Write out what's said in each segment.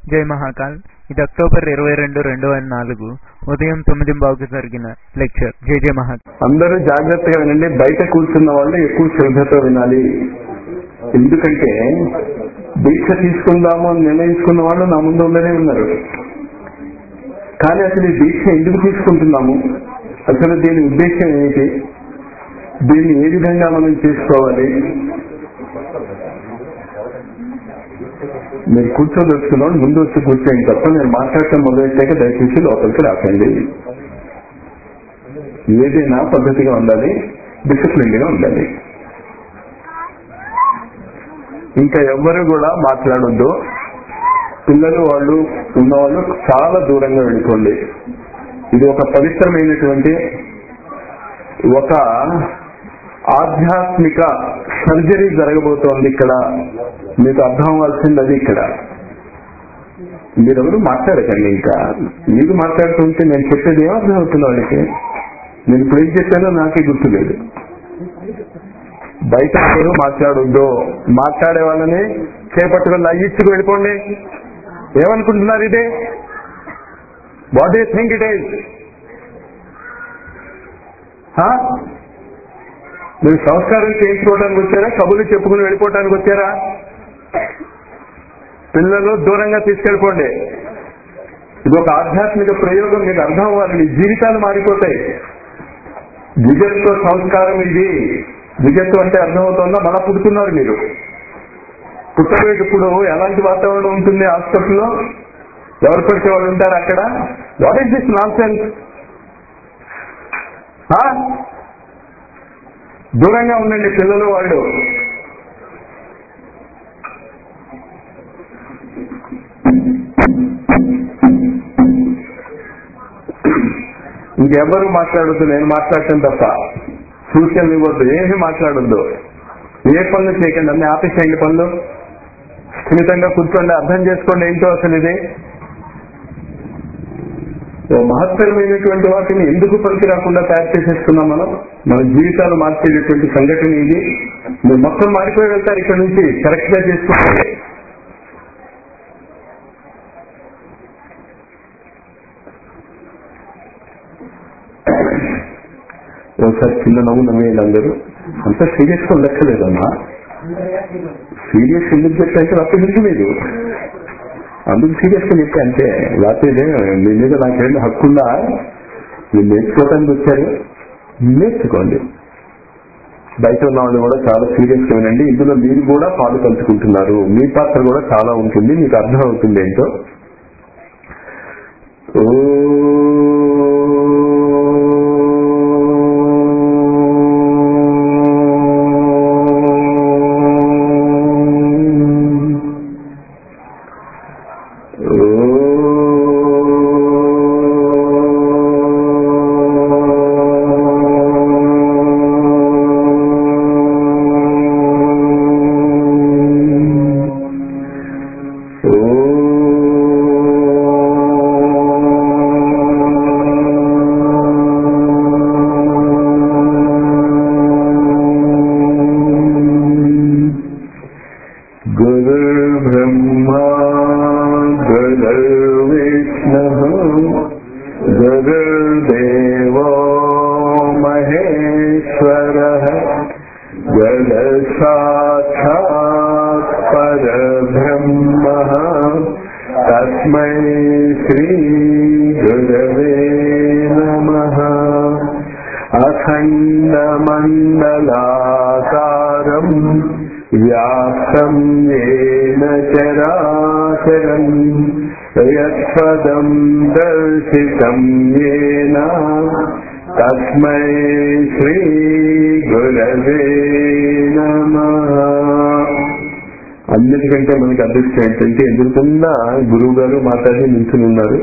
జై మహాకాల్ ఇది అక్టోబర్ ఇరవై రెండు రెండు వేల నాలుగు ఉదయం తొమ్మిది బావుకి జరిగిన లెక్చర్ జై జై మహాకాల్ అందరూ జాగ్రత్తగా వినండి బయట కూర్చున్న వాళ్ళు ఎక్కువ శ్రద్ధతో వినాలి ఎందుకంటే దీక్ష తీసుకుందాము అని నిర్ణయించుకున్న వాళ్ళు నా ముందు ఉండనే ఉన్నారు కానీ అసలు ఈ దీక్ష ఎందుకు తీసుకుంటున్నాము అసలు దీని ఉద్దేశం ఏమిటి దీన్ని ఏ విధంగా మనం చేసుకోవాలి మీరు కూర్చోదలుచుకున్నాడు ముందు వచ్చి కూర్చోండి తప్ప నేను మాట్లాడటం మొదలెట్టాక దయచేసి లోపలికి రాకండి ఏదైనా పద్ధతిగా ఉండాలి డిసిప్లిన్ గా ఉండాలి ఇంకా ఎవ్వరు కూడా మాట్లాడొద్దు పిల్లలు వాళ్ళు ఉన్నవాళ్ళు చాలా దూరంగా వెళ్ళిపోండి ఇది ఒక పవిత్రమైనటువంటి ఒక ఆధ్యాత్మిక సర్జరీ జరగబోతోంది ఇక్కడ మీకు అర్థం అవ్వాల్సింది అది ఇక్కడ మీరెవరు మాట్లాడకండి ఇంకా మీరు మాట్లాడుతుంటే నేను చెప్పేది ఏమర్థం అవుతుంది వాళ్ళకి నేను ఇప్పుడు ఏం చెప్పానో నాకే గుర్తులేదు బయట ఎవరు మాట్లాడొద్దు మాట్లాడే వాళ్ళని చేపట్టుకుని అయ్యిచ్చుకు వెళ్ళిపోండి ఏమనుకుంటున్నారు ఇదే what you think it is మీరు సంస్కారం చేయించుకోవడానికి వచ్చారా కబుర్లు చెప్పుకుని వెళ్ళిపోవటానికి వచ్చారా పిల్లలు దూరంగా తీసుకెళ్ళిపోండి ఇది ఒక ఆధ్యాత్మిక ప్రయోగం మీకు అర్థం అవ్వాలి మీ జీవితాలు మారిపోతాయి విజత్వ సంస్కారం ఇది విజత్వం అంటే అర్థమవుతుందా మళ్ళా పుడుతున్నారు మీరు పుట్టబోయేటప్పుడు ఎలాంటి వాతావరణం ఉంటుంది హాస్పిటల్లో ఎవరు పడితే వాళ్ళు ఉంటారు అక్కడ what is this nonsense దూరంగా ఉండండి పిల్లలు వాళ్ళు ఇంకెవ్వరు మాట్లాడొద్దు నేను మాట్లాడటం తప్ప సూచనలు ఇవ్వద్దు ఏమీ మాట్లాడొద్దు ఏ పనులు చేయకండి అన్ని ఆపేసేయండి పనులు స్థిమితంగా కూర్చోండి అర్థం చేసుకోండి ఏంటో అసలు ఇది ఓ మహత్తరమైనటువంటి వాటిని ఎందుకు పనికి రాకుండా తయారు చేసేస్తున్నాం మనం మన జీవితాలు మార్చేటటువంటి సంఘటన ఇది మీరు మొత్తం మారిపోయి వెళ్తారు ఇక్కడ నుంచి కరెక్ట్ గా చేసుకోండి ఒకసారి చిన్న నవ్వు నవ్వేయండి అందరూ అంత సీరియస్ గా లెక్కలేదమ్మా సీరియస్ ఎందుకు చెప్పంటే అప్పటి మీరు అందుకు సీరియస్ గా చెప్పా అంటే లేకపోతే మీ మీద నాకేం హక్కుందా మీరు నేర్చుకోవటానికి వచ్చారు నేర్చుకోండి బయట ఉన్న వాళ్ళు కూడా చాలా సీరియస్ గా వినండి ఇందులో మీరు కూడా పాలు పంచుకుంటున్నారు మీ పాత్ర కూడా చాలా ఉంటుంది మీకు అర్థం అవుతుంది ఏంటో गुरुर्ब्रह्मा गुरुर्विष्णुः गुरुर्देवो महेश्वरः गुरुसाक्षात् परब्रह्मः तस्मै श्रीगुरवे नमः अखण्डमण्डलाकारम् व्याप्तम् येन चराचरम् यत्पदम् दर्शितम् येन तस्मै శ్రీగురవే నమః అన్నిటికంటే మనకి అదృష్టం ఏంటంటే ఎదురుకున్న గురువు గారు మాట్లాడి నిల్చుని ఉన్నారు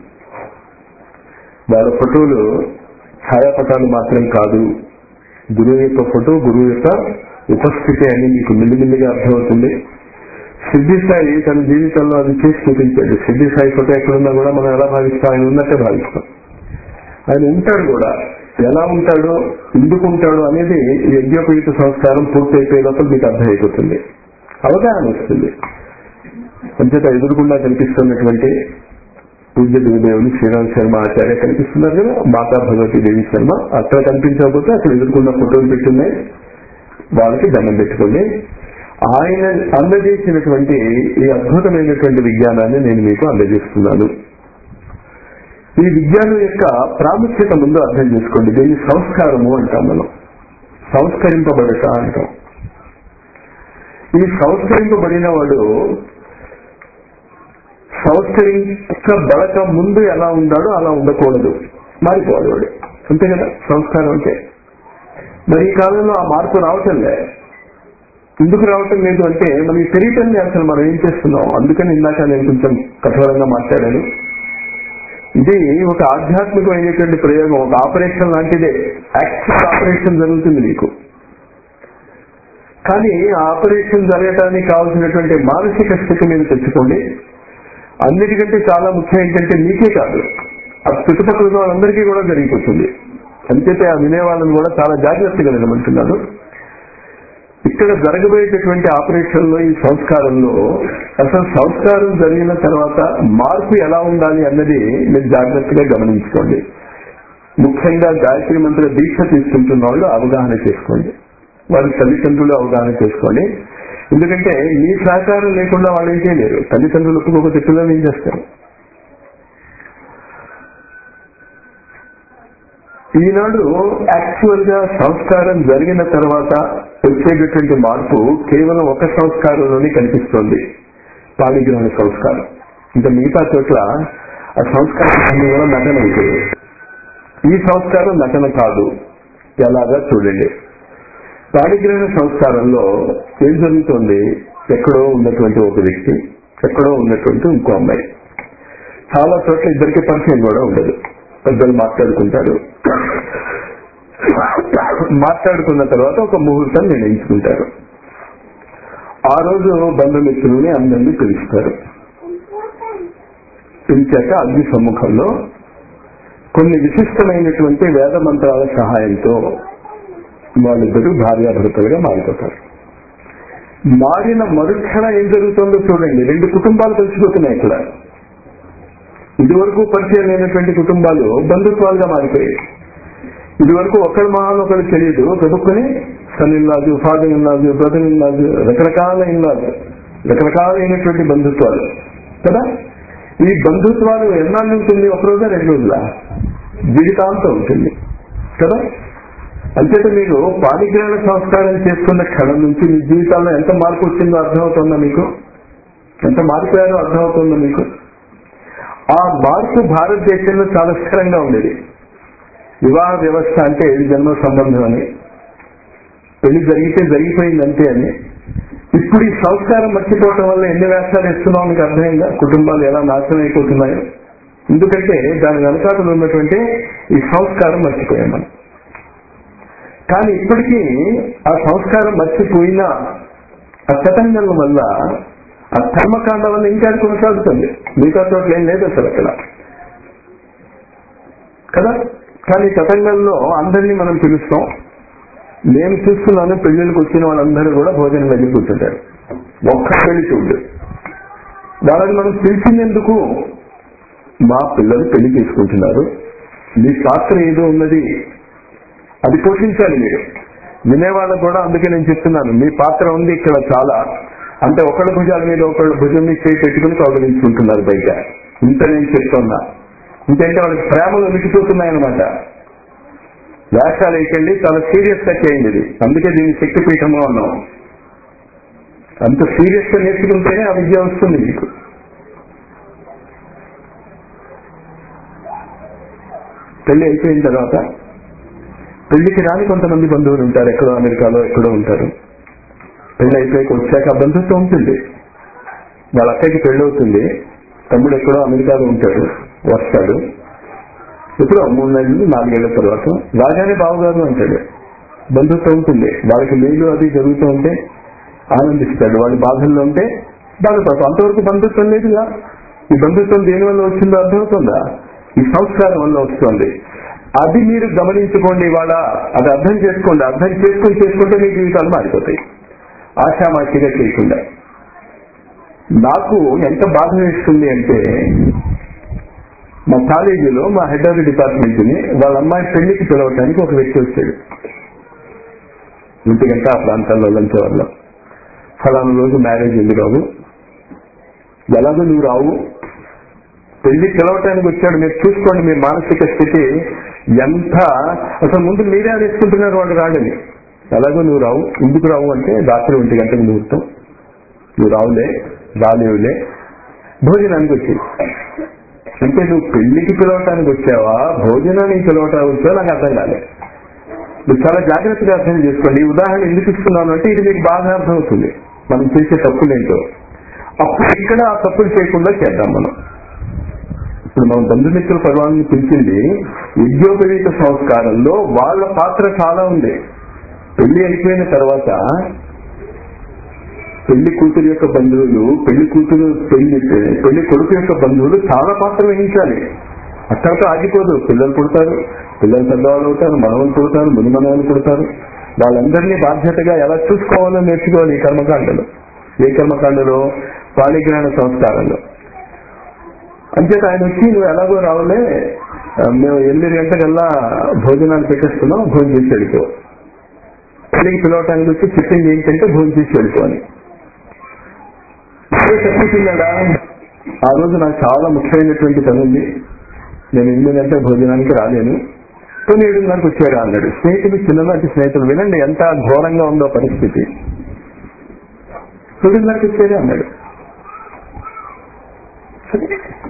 వాళ్ళ ఫోటోలు ఛాయాపటాలు మాత్రం కాదు గురువు యొక్క ఫోటో గురువు యొక్క ఉపస్థితి అని మీకు మెల్లిమెల్లిగా అర్థమవుతుంది సిద్ధి సాయి తన జీవితంలో అది చేసి చూపించాడు సిద్ధి సాయి ఫోటో ఎక్కడున్నా కూడా మనం ఎలా భావిస్తాం ఆయన ఉన్నట్టే భావిస్తాం ఆయన ఉంటాడు కూడా ఎలా ఉంటాడో ఎందుకు ఉంటాడో అనేది ఈ యజ్ఞోపయుత సంస్కారం పూర్తి అయిపోయే లోపల మీకు అర్థమైపోతుంది అవగాహన వస్తుంది అంచేత ఎదురుకుండా కనిపిస్తున్నటువంటి పూజ్య గురుదేవులు శ్రీరామ్ శర్మ ఆచార్య కనిపిస్తున్నారు కదా మాతా భగవతి దేవి శర్మ అక్కడ కనిపించకపోతే అక్కడ ఎదుర్కొన్న ఫోటోలు పెట్టున్నాయి వాళ్ళకి దండం పెట్టుకోండి ఆయన అందజేసినటువంటి ఈ అద్భుతమైనటువంటి విజ్ఞానాన్ని నేను మీకు అందజేస్తున్నాను ఈ విజ్ఞానం యొక్క ప్రాముఖ్యత ముందు అర్థం చేసుకోండి దీన్ని సంస్కారము అంటాం మనం సంస్కరింపబడట అంటాం ఈ సంస్కరింపబడిన వాడు సంస్కరించబడక ముందు ఎలా ఉండాడో అలా ఉండకూడదు మారిపోవాలి వాడు అంతే కదా సంస్కారం అంటే మరి ఈ కాలంలో ఆ మార్పు రావటం లే ఎందుకు రావటం లేదు అంటే మనకి తెలియటం లేదు అసలు మనం ఏం చేస్తున్నాం అందుకని ఇందాక నేను కొంచెం కఠోరంగా మాట్లాడాను ఇది ఒక ఆధ్యాత్మికమైనటువంటి ప్రయోగం ఒక ఆపరేషన్ లాంటిదే యాక్చువల్ ఆపరేషన్ జరుగుతుంది మీకు కానీ ఆ ఆపరేషన్ జరగటానికి కావాల్సినటువంటి మానసిక స్థితి మీరు తెచ్చుకోండి అన్నిటికంటే చాలా ముఖ్యం ఏంటంటే మీకే కాదు ఆ చుట్టుపక్కల ఉన్న వాళ్ళందరికీ కూడా జరిగిపోతుంది అంతేతే ఆ వినేవాళ్ళని కూడా చాలా జాగ్రత్తగా వినమంటున్నాను ఇక్కడ జరగబోయేటటువంటి ఆపరేషన్ లో ఈ సంస్కారంలో అసలు సంస్కారం జరిగిన తర్వాత మార్పు ఎలా ఉండాలి అన్నది మీరు జాగ్రత్తగా గమనించుకోండి ముఖ్యంగా గాయత్రి మంత్ర దీక్ష తీసుకుంటున్న వాళ్ళు అవగాహన చేసుకోండి వాళ్ళ తల్లిదండ్రులు అవగాహన చేసుకోండి ఎందుకంటే మీ సహకారం లేకుండా వాళ్ళు ఏం చేయలేరు తల్లిదండ్రులు ఒప్పుకోకపోతే పిల్లలు ఏం చేస్తారు ఈనాడు యాక్చువల్ గా సంస్కారం జరిగిన తర్వాత వచ్చేటటువంటి మార్పు కేవలం ఒక సంస్కారంలోనే కనిపిస్తోంది పాణిగ్రహణ సంస్కారం ఇంకా మిగతా చోట్ల ఆ సంస్కారం అన్ని కూడా నటన అవుతుంది ఈ సంస్కారం నటన కాదు ఎలాగా చూడండి పాణిగ్రహణ సంస్కారంలో ఏం జరుగుతుంది ఎక్కడో ఉన్నటువంటి ఒక వ్యక్తి ఎక్కడో ఉన్నటువంటి ఇంకో అమ్మాయి చాలా చోట్ల ఇద్దరికి పరిచయం కూడా ఉండదు పెద్దలు మాట్లాడుకుంటారు మాట్లాడుకున్న తర్వాత ఒక ముహూర్తం నిర్ణయించుకుంటారు ఆ రోజు బంధుమిత్రుల్ని అందరినీ పిలుస్తారు పిలిచాక అగ్ని సమ్ముఖంలో కొన్ని విశిష్టమైనటువంటి వేద మంత్రాల సహాయంతో వాళ్ళిద్దరూ భార్యాభర్తలుగా మారిపోతారు మారిన మరుక్షణ ఏం జరుగుతుందో చూడండి రెండు కుటుంబాలు కలిసిపోతున్నాయి ఇక్కడ ఇదివరకు పరిచయం లేనటువంటి కుటుంబాలు బంధుత్వాలుగా మారిపోయాయి ఇదివరకు ఒకరి మహాన్ ఒకరు తెలియదు చదువుకొని సన్ ఇల్లాజు ఫాదర్ ఇల్లాజు బ్రదర్ ఇల్లాజు రకరకాల ఇల్లాజు రకరకాలైనటువంటి బంధుత్వాలు కదా ఈ బంధుత్వాలు ఎన్నాళ్ళు ఉంటుంది ఒక రోజా రెండు రోజుల జీవితాంతం ఉంటుంది కదా అంతేత మీరు పాణిగ్రహణ సంస్కారం చేసుకున్న క్షణం నుంచి మీ జీవితాల్లో ఎంత మార్పు వచ్చిందో అర్థమవుతుందా మీకు ఎంత మారిపోయారో అర్థమవుతుందో మీకు ఆ మార్పు భారతదేశంలో చాలా స్థిరంగా ఉండేది వివాహ వ్యవస్థ అంటే ఏడు జన్మ సంబంధం అని పెళ్లి జరిగితే జరిగిపోయింది అంతే అని ఇప్పుడు ఈ సంస్కారం మర్చిపోవటం వల్ల ఎన్ని వేషాలు ఇస్తున్నాం మీకు అర్థమైందా కుటుంబాలు ఎలా నాశనం అయిపోతున్నాయో ఎందుకంటే దాని వెనకాతలు ఉన్నటువంటి ఈ సంస్కారం మర్చిపోయాం మనం కానీ ఇప్పటికీ ఆ సంస్కారం మర్చిపోయినా ఆ తతంగం వల్ల ఆ కర్మకాండ వల్ల ఇంకా అది కొనసాగుతుంది మిగతా చోట్ల ఏం లేదు అసలు అక్కడ కదా కానీ తతంగంలో అందరినీ మనం పిలుస్తాం నేను చూస్తున్నాను పెళ్లిళ్ళకి వచ్చిన వాళ్ళందరూ కూడా భోజనం వెళ్ళి కూర్చుంటారు ఒక్క పెళ్లి చూడు వాళ్ళని మనం పిలిచినందుకు మా పిల్లలు పెళ్లి చేసుకుంటున్నారు మీ పాత్ర ఏదో ఉన్నది అది పోషించాలి మీరు వినేవాళ్ళకు కూడా అందుకే నేను చెప్తున్నాను మీ పాత్ర ఉంది ఇక్కడ చాలా అంటే ఒకళ్ళ భుజాల మీద ఒకళ్ళ భుజం మీద చేయి పెట్టుకుని కౌగలించుకుంటున్నారు బయట ఇంత నేను చెప్తున్నా ఇంకంటే వాళ్ళకి ప్రేమలు ఉనికిపోతున్నాయన్నమాట వేషాలు వేయకండి చాలా సీరియస్ గా చేయండి ఇది అందుకే దీన్ని శక్తిపీఠము అన్నాం అంత సీరియస్ గా నేర్చుకుంటేనే ఆ విద్య వస్తుంది మీకు పెళ్లి అయిపోయిన తర్వాత పెళ్లికి రాని కొంతమంది బంధువులు ఉంటారు ఎక్కడో అమెరికాలో ఎక్కడో ఉంటారు పెళ్లి అయిపోయాక వచ్చాక ఆ బంధుత్వం ఉంటుంది వాళ్ళ అక్కకి పెళ్లి అవుతుంది తమ్ముడు ఎక్కడో అమెరికాలో ఉంటాడు వస్తాడు ఇప్పుడు మూడు నెలలు నాలుగేళ్ల తర్వాత రాగానే బావగారు అంటాడు బంధుత్వం ఉంటుంది వాళ్ళకి మేలు అది జరుగుతూ ఉంటే ఆనందిస్తాడు వాళ్ళ బాధల్లో ఉంటే బాధపడతాం అంతవరకు బంధుత్వం లేదుగా ఈ బంధుత్వం దేని వల్ల వచ్చిందో అర్థమవుతుందా ఈ సంస్కారం వల్ల వస్తుంది అది మీరు గమనించుకోండి ఇవాళ అది అర్థం చేసుకోండి అర్థం చేసుకుని చేసుకుంటే మీ జీవితాలు మారిపోతాయి ఆశామాషిగా చేయకుండా నాకు ఎంత బాధ వేస్తుంది అంటే మా కాలేజీలో మా హెడ్ ఆఫ్ ది డిపార్ట్మెంట్ ని వాళ్ళ అమ్మాయి పెళ్లికి పిలవటానికి ఒక వ్యక్తి వచ్చాడు ఇంటికంటే ఆ ప్రాంతాల్లో లంచ్ వల్ల ఫలానా రోజు మ్యారేజ్ ఉంది బాబు ఎలాగో నువ్వు రావు పెళ్లి పిలవటానికి వచ్చాడు మీరు చూసుకోండి మీ మానసిక స్థితి ఎంత అసలు ముందు మీరే అనేసుకుంటున్నారు వాడు రాడని ఎలాగో నువ్వు రావు ఎందుకు రావు అంటే రాత్రి ఒంటి గంటకు ముహూర్తం నువ్వు రావులే రాలేవులే భోజనానికి వచ్చి అంటే నువ్వు పెళ్లికి పిలవటానికి వచ్చావా భోజనానికి పిలవటానికి వచ్చావా నాకు అర్థం కాలే మీరు చాలా జాగ్రత్తగా అర్థం చేసుకోండి ఈ ఉదాహరణ ఎందుకు ఇస్తున్నాను అంటే ఇది మీకు బాగా అర్థం అవుతుంది మనం చేసే తప్పులేంటో అప్పుడు ఇక్కడ ఆ తప్పులు చేయకుండా చేద్దాం మనం ఇప్పుడు మనం బంధుమిత్రుల పర్వాన్ని పిలిచింది ఉద్యోగరీత సంస్కారంలో వాళ్ళ పాత్ర చాలా ఉంది పెళ్లి అయిపోయిన తర్వాత పెళ్లి కూతురు యొక్క బంధువులు పెళ్లి కూతురు పెళ్లి పెళ్లి కొడుకు యొక్క బంధువులు చాలా పాత్ర వహించాలి అక్కడితో ఆగిపోదు పిల్లలు పుడతారు పిల్లలు పెద్దవాళ్ళు అవుతారు మనవలు పుడతారు ముని మనవలు పుడతారు వాళ్ళందరినీ బాధ్యతగా ఎలా చూసుకోవాలో నేర్చుకోవాలి ఈ కర్మకాండలో ఏ కర్మకాండలో పాణిగ్రహణ సంస్కారంలో అంచేత ఆయన వచ్చి నువ్వు ఎలాగో రావులే ఆ, మేము ఎనిమిది గంటకల్లా భోజనాలు పెట్టేస్తున్నాం భోజనం చేసి వెళ్ళిపో పెళ్లికి పిలవటానికి వచ్చి చెప్పింది ఏంటంటే భోజనం చేసి వెళ్ళిపోని చెప్పుతున్నాడా ఆ రోజు నాకు చాలా ముఖ్యమైనటువంటి పని ఉంది నేను ఎనిమిది గంటల భోజనానికి రాలేను కొన్ని ఏడున్నరకు వచ్చారా అన్నాడు స్నేహితులు చిన్ననాటి స్నేహితులు వినండి ఎంత ఘోరంగా ఉందో పరిస్థితి తొమ్మిదిన్నరకు వచ్చారా అన్నాడు సరే.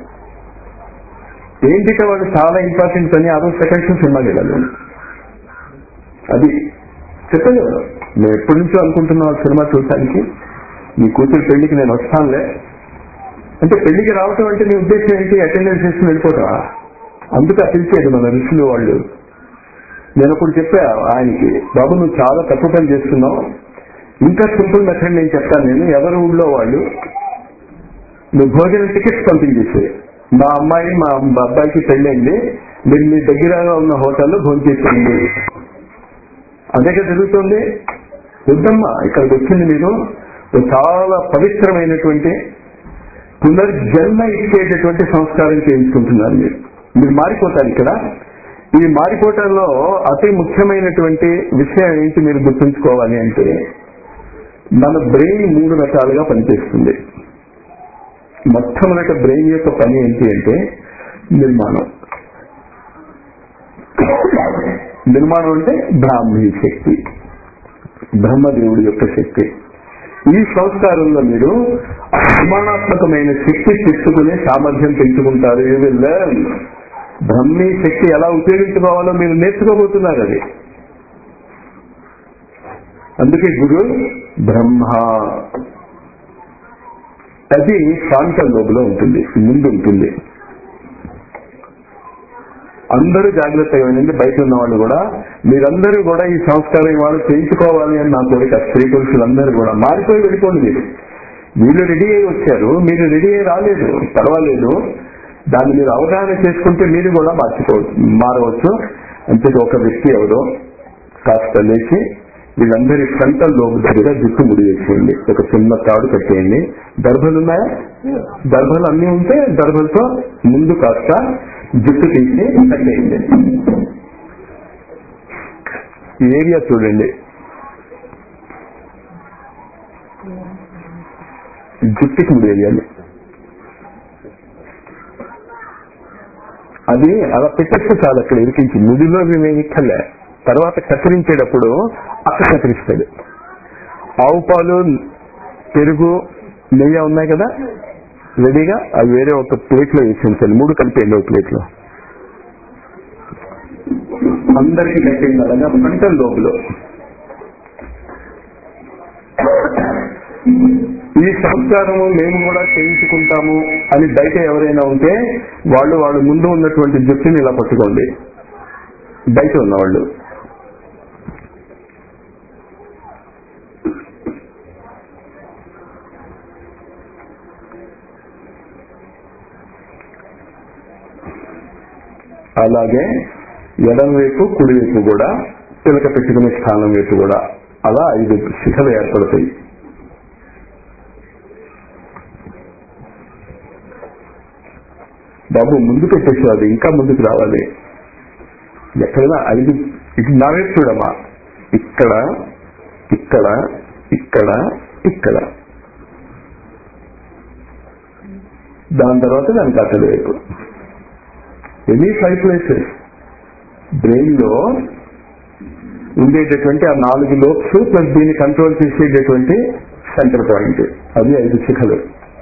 ఏంటిక వాడు చాలా ఇంపార్టెంట్ పని ఆ రోజు సెకండ్ షో సినిమాకి వెళ్ళాలి అది చెప్పండి వాడు. మేము ఎప్పటి నుంచో అనుకుంటున్నాం ఆ సినిమా చూడటానికి నీ కూతురు పెళ్లికి నేను వస్తానులే అంటే పెళ్లికి రావటం అంటే నీ ఉద్దేశం ఏంటి అటెండెన్స్ చేసుకుని వెళ్ళిపోతావా అందుకు ఆ పిలిచేది మన ఋషులు వాళ్ళు నేను అప్పుడు చెప్పా ఆయనకి బాబు నువ్వు చాలా తప్పు పని చేస్తున్నావు ఇంకా సింపుల్ మెథడ్ నేను చెప్తాను నేను ఎవరి ఊళ్ళో వాళ్ళు నువ్వు భోజనం టికెట్స్ పంపించేసే మా అమ్మాయి మా అబ్బాయికి పెళ్ళైంది మీరు మీ దగ్గరగా ఉన్న హోటల్లో భోజనం చేసేయండి అదే కదా జరుగుతుంది వద్దమ్మా ఇక్కడికి వచ్చింది మీరు ఓ చాలా పవిత్రమైనటువంటి పునర్జన్మ ఇచ్చేటటువంటి సంస్కారం చేయించుకుంటున్నారు మీరు మీరు మారిపోతారు ఇక్కడ ఈ మారిపోవటంలో అతి ముఖ్యమైనటువంటి విషయం ఏంటి మీరు గుర్తుంచుకోవాలి అంటే మన బ్రెయిన్ మూడు రకాలుగా పనిచేస్తుంది మొట్టమొదట బ్రెయిన్ యొక్క పని ఏంటి అంటే నిర్మాణం నిర్మాణం అంటే బ్రాహ్మీ శక్తి బ్రహ్మదేవుడి యొక్క శక్తి ఈ సంస్కారంలో మీరు ఆ నిర్మాణాత్మకమైన శక్తి తెచ్చుకునే సామర్థ్యం పెంచుకుంటారు యూ విల్ లెర్న్ బ్రహ్మీ శక్తి ఎలా ఉపయోగించుకోవాలో మీరు నేర్చుకోబోతున్నారు అది అందుకే గురు బ్రహ్మ అది ఫ్రాంటల్ లోబులో ఉంటుంది ముందు ఉంటుంది అందరూ జాగ్రత్తగా వినండి బయట ఉన్న వాళ్ళు కూడా మీరందరూ కూడా ఈ సంస్కారం వాళ్ళు చేయించుకోవాలి అని నా కోరిక స్త్రీ పురుషులందరూ కూడా మారిపోయి వెళ్ళిపోండి మీరు వీళ్ళు రెడీ అయి వచ్చారు మీరు రెడీ అయి రాలేదు పర్వాలేదు దాన్ని మీరు అవగాహన చేసుకుంటే మీరు కూడా మార్చుకోవచ్చు మారవచ్చు అంతే ఒక వ్యక్తి ఎవరో కాస్త లేచి వీళ్ళందరి ఫ్రంటల్ లోపు దగ్గర జుట్టు ముడి వేసేయండి ఒక చిన్న తాడు కట్టేయండి దర్భలు ఉన్నాయా దర్భలు అన్ని ఉంటే దర్భలతో ముందు కాస్త జుట్టు తీసి కట్టేయండి ఈ ఏరియా చూడండి జుట్టుకి ముడి వేయాలి అది అలా పెట్టేస్తే చాలు అక్కడ ఇరికించి ముడిలో మేము ఇక్కలే తర్వాత కత్తిరించేటప్పుడు అక్కడ కత్తిరిస్తాడు ఆవు పాలు పెరుగు నెయ్యి ఉన్నాయి కదా రెడీగా అవి వేరే ఒక ప్లేట్ లో వేసించాలి మూడు కలిపేయండి ఒక ప్లేట్ లో అందరికీ కట్టేయండి అలాగా ఫ్రంటల్ లోపల ఈ సంస్కారము మేము కూడా చేయించుకుంటాము అని బయట ఎవరైనా ఉంటే వాళ్ళు వాళ్ళు ముందు ఉన్నటువంటి జుట్టుని ఇలా పట్టుకోండి బయట ఉన్నవాళ్ళు అలాగే ఎడం వైపు కుడి వైపు కూడా పిలక పెట్టుకునే స్థానం వైపు కూడా అలా ఐదు శిఖలు ఏర్పడతాయి బాబు ముందు పెట్టేసి అది ఇంకా ముందుకు రావాలి ఎక్కడైనా ఐదు ఇటు నా వైపు చూడమ్మా ఇక్కడ ఇక్కడ ఇక్కడ ఇక్కడ దాని తర్వాత దానికి అసలు వైపు ఎనీ ఫైవ్ ప్లేసెస్ బ్రెయిన్ లో ఉండేటటువంటి ఆ నాలుగు లోప్స్ ప్లస్ దీన్ని కంట్రోల్ చేసేటటువంటి సెంటర్ పాయింట్ అది ఐదు శిఖలు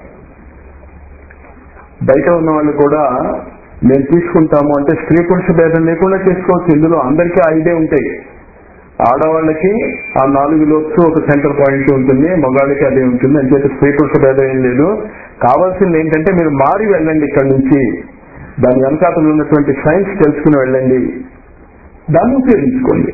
బయట ఉన్న వాళ్ళు కూడా మేము తీసుకుంటాము అంటే స్త్రీ పురుష భేదం లేకుండా చేసుకోవచ్చు ఇందులో అందరికీ ఐదే ఉంటాయి ఆడవాళ్ళకి ఆ నాలుగు లోప్స్ ఒక సెంటర్ పాయింట్ ఉంటుంది మగాళ్ళకి అదే ఉంటుంది అంచేత స్త్రీ పురుష భేదం ఏం లేదు కావాల్సింది ఏంటంటే మీరు మారి వెళ్ళండి ఇక్కడ నుంచి దాని వెనకాతలు ఉన్నటువంటి సైన్స్ తెలుసుకుని వెళ్ళండి దాన్ని ఉపయోగించుకోండి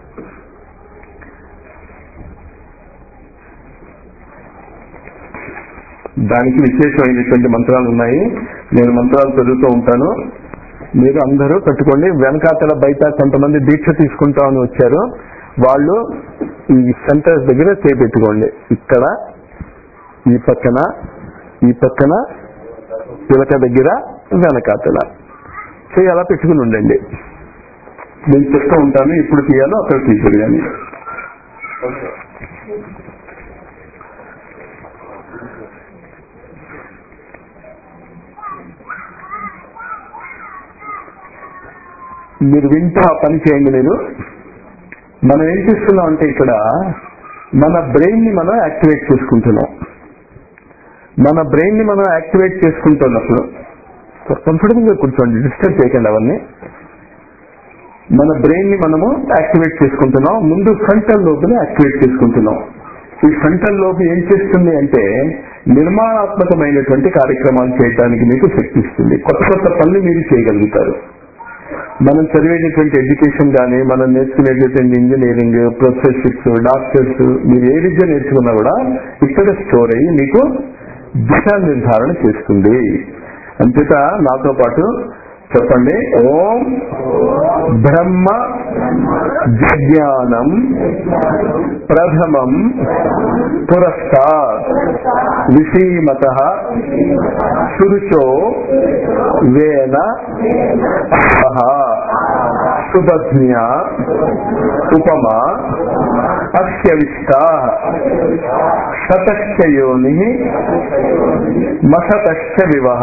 దానికి విశేషమైనటువంటి మంత్రాలు ఉన్నాయి నేను మంత్రాలు చదువుతూ ఉంటాను మీరు అందరూ పెట్టుకోండి వెనకాతల బయట కొంతమంది దీక్ష తీసుకుంటామని వచ్చారు వాళ్ళు ఈ సెంటర్స్ దగ్గర చేపెట్టుకోండి ఇక్కడ ఈ పక్కన ఈ పక్కన పిలక దగ్గర వెనకాతల చేయి అలా పెట్టుకుని ఉండండి నేను చెప్తూ ఉంటాను ఇప్పుడు తీయాలో అక్కడ తీసారు కానీ మీరు వింటూ ఆ పని చేయండి మీరు మనం ఏం చేస్తున్నాం అంటే ఇక్కడ మన బ్రెయిన్ ని మనం యాక్టివేట్ చేసుకుంటున్నాం మన బ్రెయిన్ ని మనం యాక్టివేట్ చేసుకుంటున్నప్పుడు కంఫర్టబుల్ గా కూర్చోండి డిస్టర్బ్ చేయకండి అవన్నీ మన బ్రెయిన్ ని మనము యాక్టివేట్ చేసుకుంటున్నాం ముందు ఫ్రంటల్ లోబుని యాక్టివేట్ చేసుకుంటున్నాం ఈ ఫ్రంటల్ లోబు ఏం చేస్తుంది అంటే నిర్మాణాత్మకమైనటువంటి కార్యక్రమాలు చేయడానికి మీకు శక్తి ఇస్తుంది కొత్త కొత్త పనులు మీరు చేయగలుగుతారు మనం చదివేటటువంటి ఎడ్యుకేషన్ కానీ మనం నేర్చుకునేటటువంటి ఇంజనీరింగ్ ప్రొఫెసర్షిప్స్ డాక్టర్స్ మీరు ఏ విద్య నేర్చుకున్నా కూడా ఇక్కడ స్టోర్ అయ్యి మీకు దిశా నిర్ధారణ చేస్తుంది అంచేత నాతో పాటు చెప్పండి ఓం బ్రహ్మ జిజ్ఞానం ప్రథమం పురస్కార్ విషీమత సురుచో వేన సుభజ్ఞ ఉపమా అస్యవిష్ట శతశ్చ యోని మసతశ్చ వివహ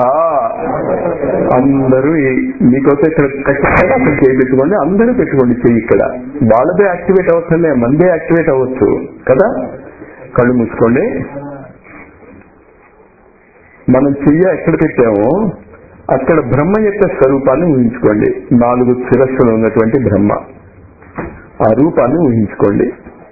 అందరూ ఈ- మీకైతే ఇక్కడ ఖచ్చితంగా అక్కడ చేయి పెట్టుకోండి అందరూ పెట్టుకోండి చెయ్యి ఇక్కడ వాళ్ళదే యాక్టివేట్ అవసరం మందే యాక్టివేట్ అవ్వచ్చు కదా కళ్ళు మూసుకోండి మనం చెయ్య ఎక్కడ పెట్టామో అక్కడ బ్రహ్మ యొక్క స్వరూపాన్ని ఊహించుకోండి నాలుగు శిరస్సులు ఉన్నటువంటి బ్రహ్మ ఆ రూపాన్ని ఊహించుకోండి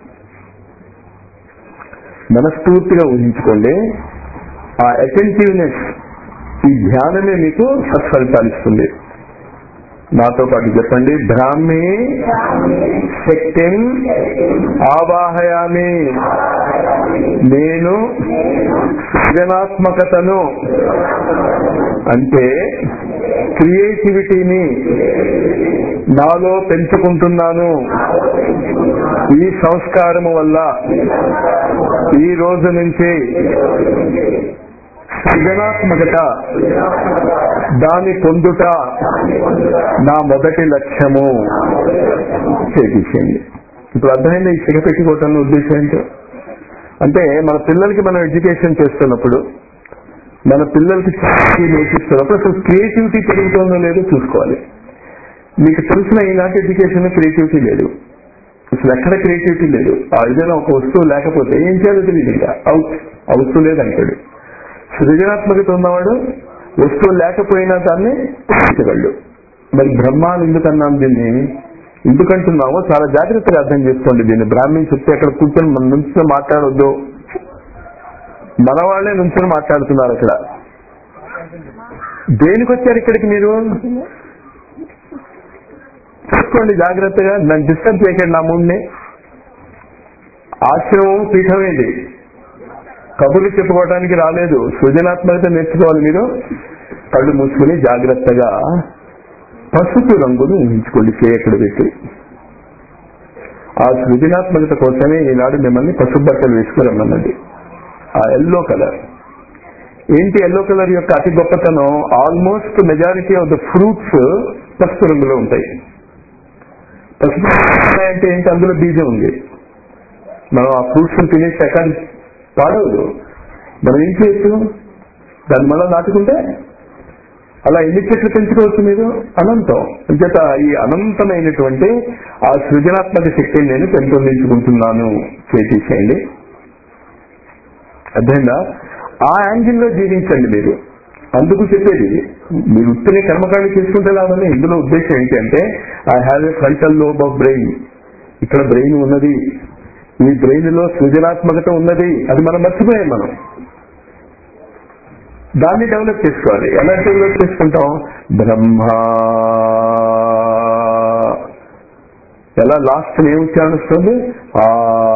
మనస్ఫూర్తిగా ఊహించుకోండి ఆ అటెంటివ్నెస్ ఈ ధ్యానమే మీకు సత్ఫలితాలు ఇస్తుంది నాతో పాటు చెప్పండి బ్రాహ్మి శక్తిం ఆవాహయామి నేను సృజనాత్మకతను అంటే క్రియేటివిటీని నాలో పెంచుకుంటున్నాను ఈ సంస్కారము వల్ల ఈ రోజు నుంచి సృజనాత్మకత దాని పొందుట నా మొదటి లక్ష్యము చేసేయండి ఇప్పుడు అర్థమైంది ఈ సిగ పెట్టుకోవటం ఉద్దేశం ఏంటో అంటే మన పిల్లలకి మనం ఎడ్యుకేషన్ చేస్తున్నప్పుడు మన పిల్లలకి చదివి నేర్పిస్తున్నప్పుడు అసలు క్రియేటివిటీ పెరుగుతుందో లేదో చూసుకోవాలి మీకు తెలిసిన ఈనాటి ఎడ్యుకేషన్ క్రియేటివిటీ లేదు అసలు ఎక్కడ క్రియేటివిటీ లేదు ఆ ఏదైనా ఒక వస్తువు లేకపోతే ఏం చేయాలో తెలియదు ఇంకా అవుట్ ఆ వస్తువు లేదంటాడు సృజనాత్మకత ఉన్నవాడు వస్తువు లేకపోయినా దాన్ని ఉపయోగించగలడు మరి బ్రహ్మాలు ఎందుకన్నాం దీన్ని ఎందుకంటున్నామో చాలా జాగ్రత్తగా అర్థం చేసుకోండి దీన్ని బ్రాహ్మణి చెప్తే అక్కడ కూర్చొని మన నుంచి మాట్లాడొద్దు మన వాళ్ళే నుంచొని మాట్లాడుతున్నారు అక్కడ దేనికి వచ్చారు ఇక్కడికి మీరు చూసుకోండి జాగ్రత్తగా నన్ను డిస్టర్బ్ చేయకండి నా మూడ్ని ఆశ్రమం పీఠం ఏంటి కబుర్లు చెప్పుకోవడానికి రాలేదు సృజనాత్మకత నేర్చుకోవాలి మీరు కళ్ళు మూసుకుని జాగ్రత్తగా పసుపు రంగును ఊహించుకోండి చేయక్కడ పెట్టి ఆ సృజనాత్మకత కోసమే ఈనాడు మిమ్మల్ని పసుపు బట్టలు వేసుకురమ్మన్నది ఆ ఎల్లో కలర్ ఏంటి ఎల్లో కలర్ యొక్క అతి గొప్పతనం almost majority of the fruits పసుపు రంగులో ఉంటాయి పసుపు రంగులో అంటే ఏంటి అందులో బీజం ఉంది మనం ఆ ఫ్రూట్స్ తినేసి ఎక్కడ పాడవదు మనం ఏం చేయొచ్చు దాన్ని మళ్ళీ నాటుకుంటే అలా ఎన్ని చెట్లు పెంచుకోవచ్చు మీరు అనంతం అంచేత ఈ అనంతమైనటువంటి ఆ సృజనాత్మక శక్తిని నేను పెంపొందించుకుంటున్నాను చేసేసేయండి అర్థమైందా ఆ యాంగిల్లో జీవించండి మీరు అందుకు చెప్పేది మీరు ఉత్తనే కర్మకాండ చేసుకుంటే లాభమే ఇందులో ఉద్దేశం ఏంటి అంటే I have a frontal lobe of brain ఇక్కడ బ్రెయిన్ ఉన్నది ఈ బ్రెయిన్ లో సృజనాత్మకత ఉన్నది అది మనం మర్చిపోయాం మనం దాన్ని డెవలప్ చేసుకోవాలి ఎలా డెవలప్ చేసుకుంటాం బ్రహ్మ ఎలా లాస్ట్ ఏం ఉచ్చారణ వస్తుంది ఆ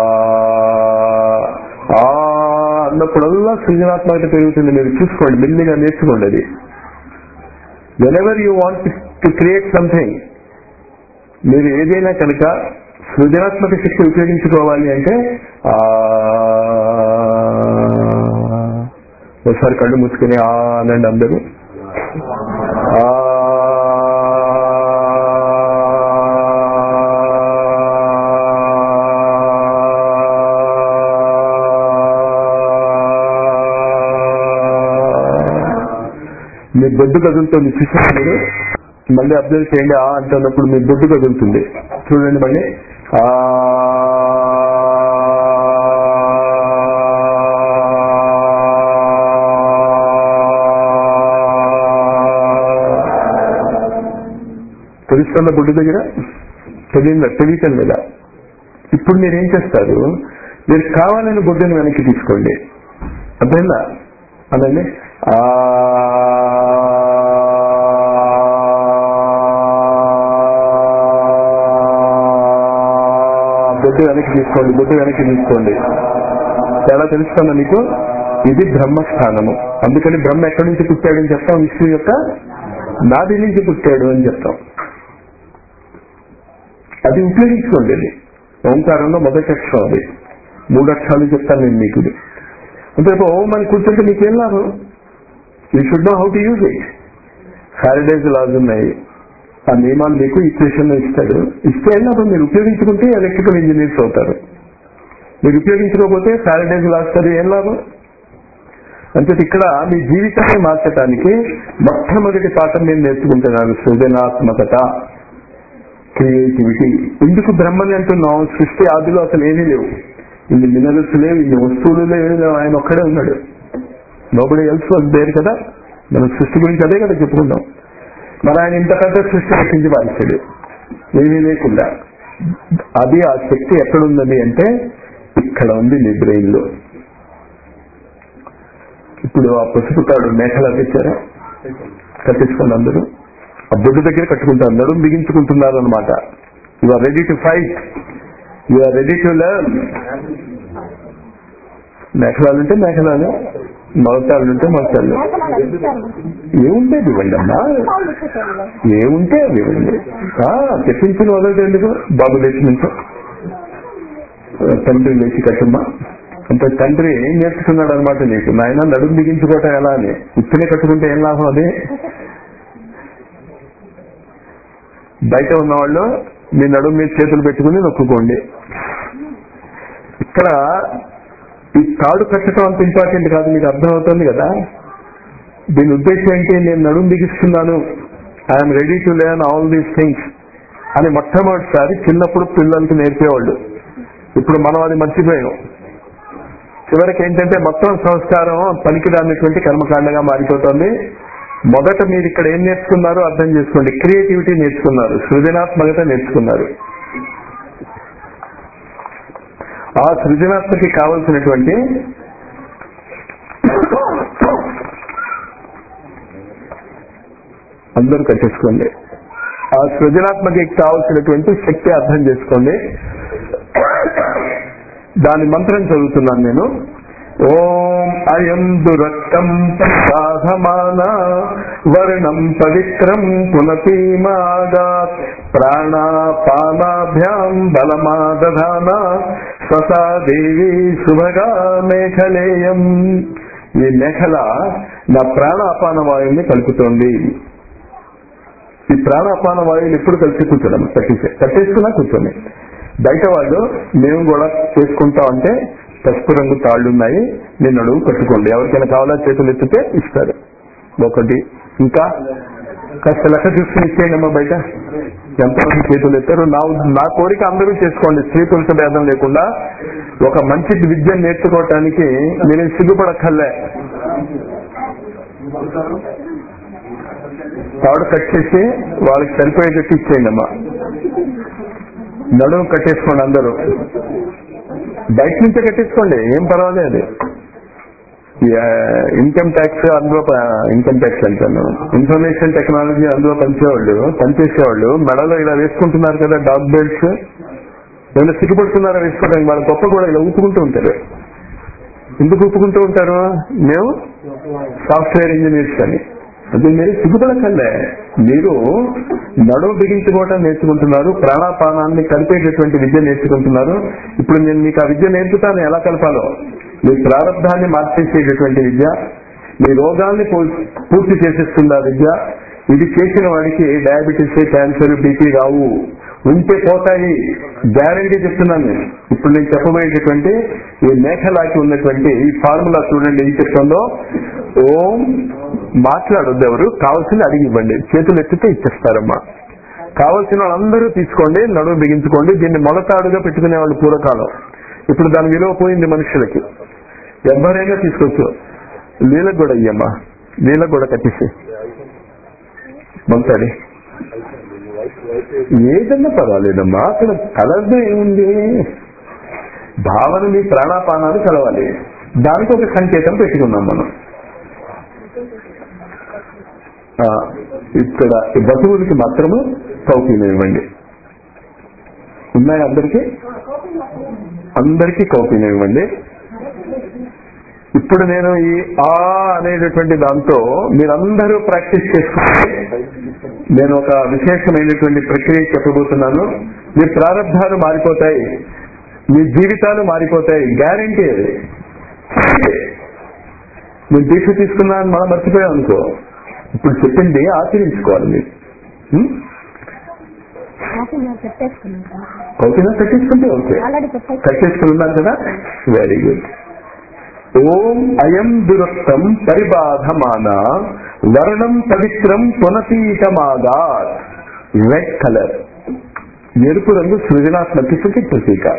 ఆ అన్నప్పుడల్లా సృజనాత్మకత పెరుగుతుంది మీరు చూసుకోండి మెల్లిగా నేర్చుకోండి అది whenever you want to create something మీరు ఏదైనా కనుక సృజనాత్మక శక్తి ఉపయోగించుకోవాలి అంటే ఆ ఒకసారి కళ్ళు మూసుకుని ఆ అనండి అందరూ ఆ మీ బొడ్డు కదులుతుంది చూసారా మీరు మళ్ళీ అబ్జర్వ్ చేయండి ఆ అంటున్నప్పుడు మీ బొడ్డు కదులుతుంది చూడండి మళ్ళీ ఆ తెలుస్తున్న బొడ్డు దగ్గర తెలియదా తెలియటం లేదా ఇప్పుడు మీరు ఏం చేస్తారు మీరు కావాలని బొడ్డుని వెనక్కి తీసుకోండి అర్థమైందా అదండి ఆ బొడ్డు వెనక్కి తీసుకోండి బొడ్డు వెనక్కి తీసుకోండి ఎలా తెలుస్తుందా మీకు ఇది బ్రహ్మస్థానము అందుకని బ్రహ్మ ఎక్కడి నుంచి పుట్టాడని చెప్తాం విష్ణు యొక్క నాది నుంచి పుట్టాడు అని చెప్తాం అది ఉపయోగించుకోండి అది ఓంకారంలో మొదటి అక్షరం అది మూడు అక్షరాలు చెప్తాను నేను మీకు ఇది. అంటే రేపు ఓం అని కూర్చుంటే మీకేం లాభం you should know how to use it Faraday's laws ఉన్నాయి ఆ నియమాలు మీకు ఈక్వేషన్ ఇస్తాడు ఇస్తే ఏం లాభం మీరు ఉపయోగించుకుంటే ఎలక్ట్రికల్ ఇంజనీర్స్ అవుతారు మీరు ఉపయోగించుకోకపోతే ఫ్యారడేస్ లాస్ అది ఏం లాభం అంటే ఇక్కడ మీ జీవితాన్ని మార్చడానికి మొట్టమొదటి పాఠం నేను నేర్చుకుంటున్నాను సృజనాత్మకత క్రియేటివిటీ ఎందుకు బ్రహ్మని అంటున్నాం సృష్టి ఆదిలో అసలు ఏమీ లేవు ఇన్ని మినరల్స్ లేవు ఇన్ని వస్తువులు లేవు ఆయన ఒక్కడే ఉన్నాడు నోబడి ఎల్స్ దేరు కదా మనం సృష్టి గురించి అదే కదా చెప్పుకుందాం మరి ఆయన ఇంత పెద్ద సృష్టి రక్షించి పాలిస్తాడు ఏమీ లేకుండా అది ఆ శక్తి ఎక్కడున్నది అంటే ఇక్కడ ఉంది నీ బ్రెయిన్ లో ఇప్పుడు ఆ పసుపు తాడు మేకలు తెచ్చారా కట్టించుకోండి అందరూ ఆ బొడ్డు దగ్గర కట్టుకుంటారు నడుము బిగించుకుంటున్నారు అనమాట you are ready to fight you are ready to learn మేఘలాలు ఉంటే మేఘలాలు మగతాళ్ళు ఉంటే మగతాళ్ళు ఏముంటే ఇవ్వండి అమ్మా ఏముంటే అవి ఇవ్వండి ఆ, తెప్పించిన వదలదు ఎందుకు బాబు లేచి నుంచో తండ్రి లేచి కట్టమ్మా అంటే తండ్రి ఏం నేర్చుకున్నాడు అనమాట నీకు నాయన నడుము బిగించుకోవటం ఎలా అని ఉత్తినే కట్టుకుంటే ఏం లాభం అది బయట ఉన్నవాళ్ళు మీ నడుము మీద చేతులు పెట్టుకుని నొక్కుకోండి ఇక్కడ ఈ తాడు కట్టడం అంత ఇంపార్టెంట్ కాదు మీకు అర్థమవుతుంది కదా దీని ఉద్దేశం ఏంటి నేను నడుము బిగిస్తున్నాను I'm ready to learn all these things అని మొట్టమొదటిసారి చిన్నప్పుడు పిల్లలకి నేర్పేవాళ్ళు ఇప్పుడు మనం అది మర్చిపోయాం చివరికి ఏంటంటే మొత్తం సంస్కారం పనికిరానటువంటి కర్మకాండగా మారిపోతుంది మొదట మీరు ఇక్కడ ఏం నేర్చుకున్నారో అర్థం చేసుకోండి క్రియేటివిటీ నేర్చుకున్నారు సృజనాత్మకత నేర్చుకున్నారు ఆ సృజనాత్మకి కావలసినటువంటి అందరూ కట్టేసుకోండి ఆ సృజనాత్మకి కావలసినటువంటి శక్తి అర్థం చేసుకోండి దాని మంత్రం చదువుతున్నాను నేను ఓం అయం దురక్తం ప్రసాధమాన వర్ణం పవిత్రం పునతీమాగాత్ ప్రాణాపానాభ్యాం బలమాదధాన ససా దేవి శుభగా మేఖలేయం ఈ మేఖల నా ప్రాణ అపాన వాయువుని కలుపుతోంది ఈ ప్రాణ అపాన వాయువుని ఎప్పుడు కలిసి కూర్చోడం కట్టేసే కట్టేసుకున్నా కూర్చోండి బయట వాళ్ళు మేము కూడా చేసుకుంటాం అంటే పసుపు రంగు తాళ్ళు ఉన్నాయి నేను అడుగు కట్టుకోండి ఎవరికైనా కావాలా చేతులు ఎత్తితే ఇస్తారు ఒకటి ఇంకా కాస్త లెక్క చూసుకుని ఇచ్చేయండి అమ్మా బయట ఎంతమంది చేతులు ఎత్తారు నా నా కోరిక అందరూ చేసుకోండి స్త్రీ పురుష భేదం లేకుండా ఒక మంచి విద్య నేర్చుకోవటానికి మీరు సిగ్గుపడక్కర్లే తాడు కట్ చేసి వాళ్ళకి సరిపోయేటట్టు ఇచ్చేయండి అమ్మా నడుము కట్టేసుకోండి అందరూ బయట నుంచే కట్టేసుకోండి ఏం పర్వాలేదు ఇన్కమ్ ట్యాక్స్ అందులో ఇన్కమ్ ట్యాక్స్ అంటాను ఇన్ఫర్మేషన్ టెక్నాలజీ అందులో పనిచేవాళ్ళు పనిచేసేవాళ్ళు మెడలో ఇలా వేసుకుంటున్నారు కదా డాగ్ బెల్ట్స్ ఏమైనా సిగ్గుపడుతున్నారా వేసుకోవడానికి వాళ్ళ గొప్ప కూడా ఇలా ఊపుకుంటూ ఉంటారు ఎందుకు ఊపుకుంటూ ఉంటారు మేము సాఫ్ట్వేర్ ఇంజనీర్స్ అని అది మీరు సిగ్గుపడక్కర్లే మీరు నడువు బిగించుకోవటం నేర్చుకుంటున్నారు ప్రాణాపానాన్ని కలిపేటటువంటి విద్య నేర్చుకుంటున్నారు ఇప్పుడు నేను మీకు ఆ విద్య నేర్పుతాను ఎలా కలపాలో మీ ప్రారంభాన్ని మార్చేసేటటువంటి విద్య మీ రోగాల్ని పూ- పూర్తి చేసేస్తుంది ఆ విద్య ఇది చేసిన వాడికి డయాబెటీస్ క్యాన్సర్ బీపీ రావు ఉంటే పోతాయి గ్యారంటీ చెప్తున్నాను నేను ఇప్పుడు నేను చెప్పబోయేటటువంటి ఈ మేఘలాకి ఉన్నటువంటి ఈ ఫార్ములా చూడండి ఏం చెప్తుందో ఓం మాట్లాడొద్దు ఎవరు కావాల్సింది అడిగి ఇవ్వండి చేతులు ఎత్తితే ఇచ్చేస్తారమ్మా కావలసిన వాళ్ళందరూ తీసుకోండి నడుము బిగించుకోండి దీన్ని మొలతాడుగా పెట్టుకునే వాళ్ళు పూర్వకాలం ఇప్పుడు దాని విలువ పోయింది మనుషులకి ఎవరైనా తీసుకోవచ్చు నీళ్ళకు కూడా ఇయ్యమ్మా నీళ్ళకు కూడా కట్టేసి మొలతాడి ఏదన్నా పర్వాలేదమ్మా అక్కడ కలర్దే ఏముంది భావన మీ ప్రాణాపానాలు కలవాలి దానికి ఒక సంకేతం పెట్టుకున్నాం మనం ఆ, ఇక్కడ ఈ బతువులకి మాత్రము కౌపీలు ఇవ్వండి ఉన్నాయి అందరికి అందరికీ కౌపీలు ఇవ్వండి ఇప్పుడు నేను ఈ ఆ అనేటటువంటి దాంతో మీరందరూ ప్రాక్టీస్ చేసుకుంటే నేను ఒక విశేషమైనటువంటి ప్రక్రియ చెప్పబోతున్నాను మీ ప్రారంభాలు మారిపోతాయి మీ జీవితాలు మారిపోతాయి గ్యారంటీ అది నేను దీక్ష తీసుకున్నా అని మనం మర్చిపోయాం అనుకో ఇప్పుడు చెప్పింది ఆచరించుకోవాలి మీరు హ్మ్? కాఫీ మేము పెట్టేసుకున్నాం సార్ ఓకేనా కట్టించుకుంటే ఓకే ఆల్రెడీ పెట్టేసి కట్టేసుకుని ఉన్నారు కదా వెరీ గుడ్ ఓం అయం దురక్తం పరిబాధమాన వర్ణం పవిత్రం పునతీతమాగా రెడ్ కలర్ ఎరుపు రంగు సృజనాత్మకతకి ప్రతీక